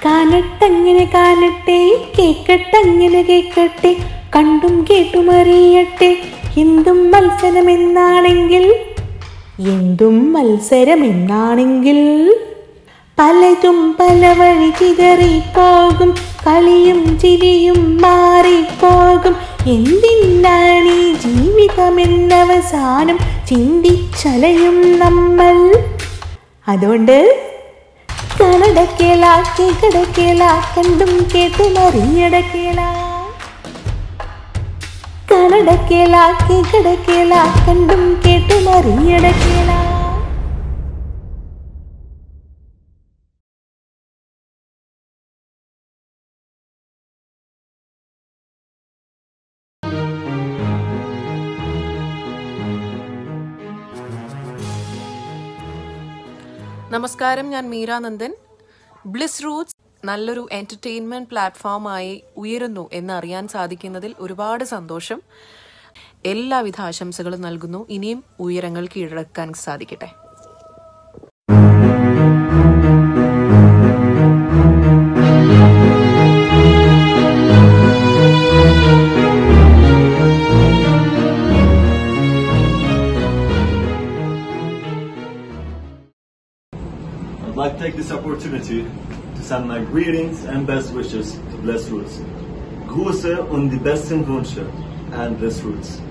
കാണട്ടങ്ങനെ കാണട്ടെ കേക്കട്ടങ്ങനെ കേക്കട്ടെ കണ്ടും കേട്ടും അറിയട്ടെ എന്തും മത്സരമെന്നാണെങ്കിൽ എന്തും മത്സരമെന്നാണെങ്കിൽ പലതും പല വഴി ചിതറിപ്പോകും കളിയും ചിരിയും മാറിപ്പോകും എന്തിനാണ് ഈ ജീവിതമെന്നവസാനം ചിന്തിച്ചലയും നമ്മൾ അതുകൊണ്ട് കണടക്കേല കേക്കടക്കേല കണ്ടും കേട്ടും അറിഞ്ഞടക്കേല കണടക്കേല കേക്കടക്കേല കണ്ടും കേട്ടും അറിഞ്ഞടക്കേല നമസ്കാരം ഞാൻ മീരാനന്ദൻ ബ്ലിസ് റൂട്ട്സ് നല്ലൊരു എന്റർടൈൻമെന്റ് പ്ലാറ്റ്ഫോമായി ഉയരുന്നു എന്നറിയാൻ സാധിക്കുന്നതിൽ ഒരുപാട് സന്തോഷം എല്ലാവിധ ആശംസകളും നൽകുന്നു ഇനിയും ഉയരങ്ങൾ കീഴടക്കാൻ സാധിക്കട്ടെ I'd like to take this opportunity to send my greetings and best wishes to Bless Roots. Große und die besten Wünsche an Bless Roots.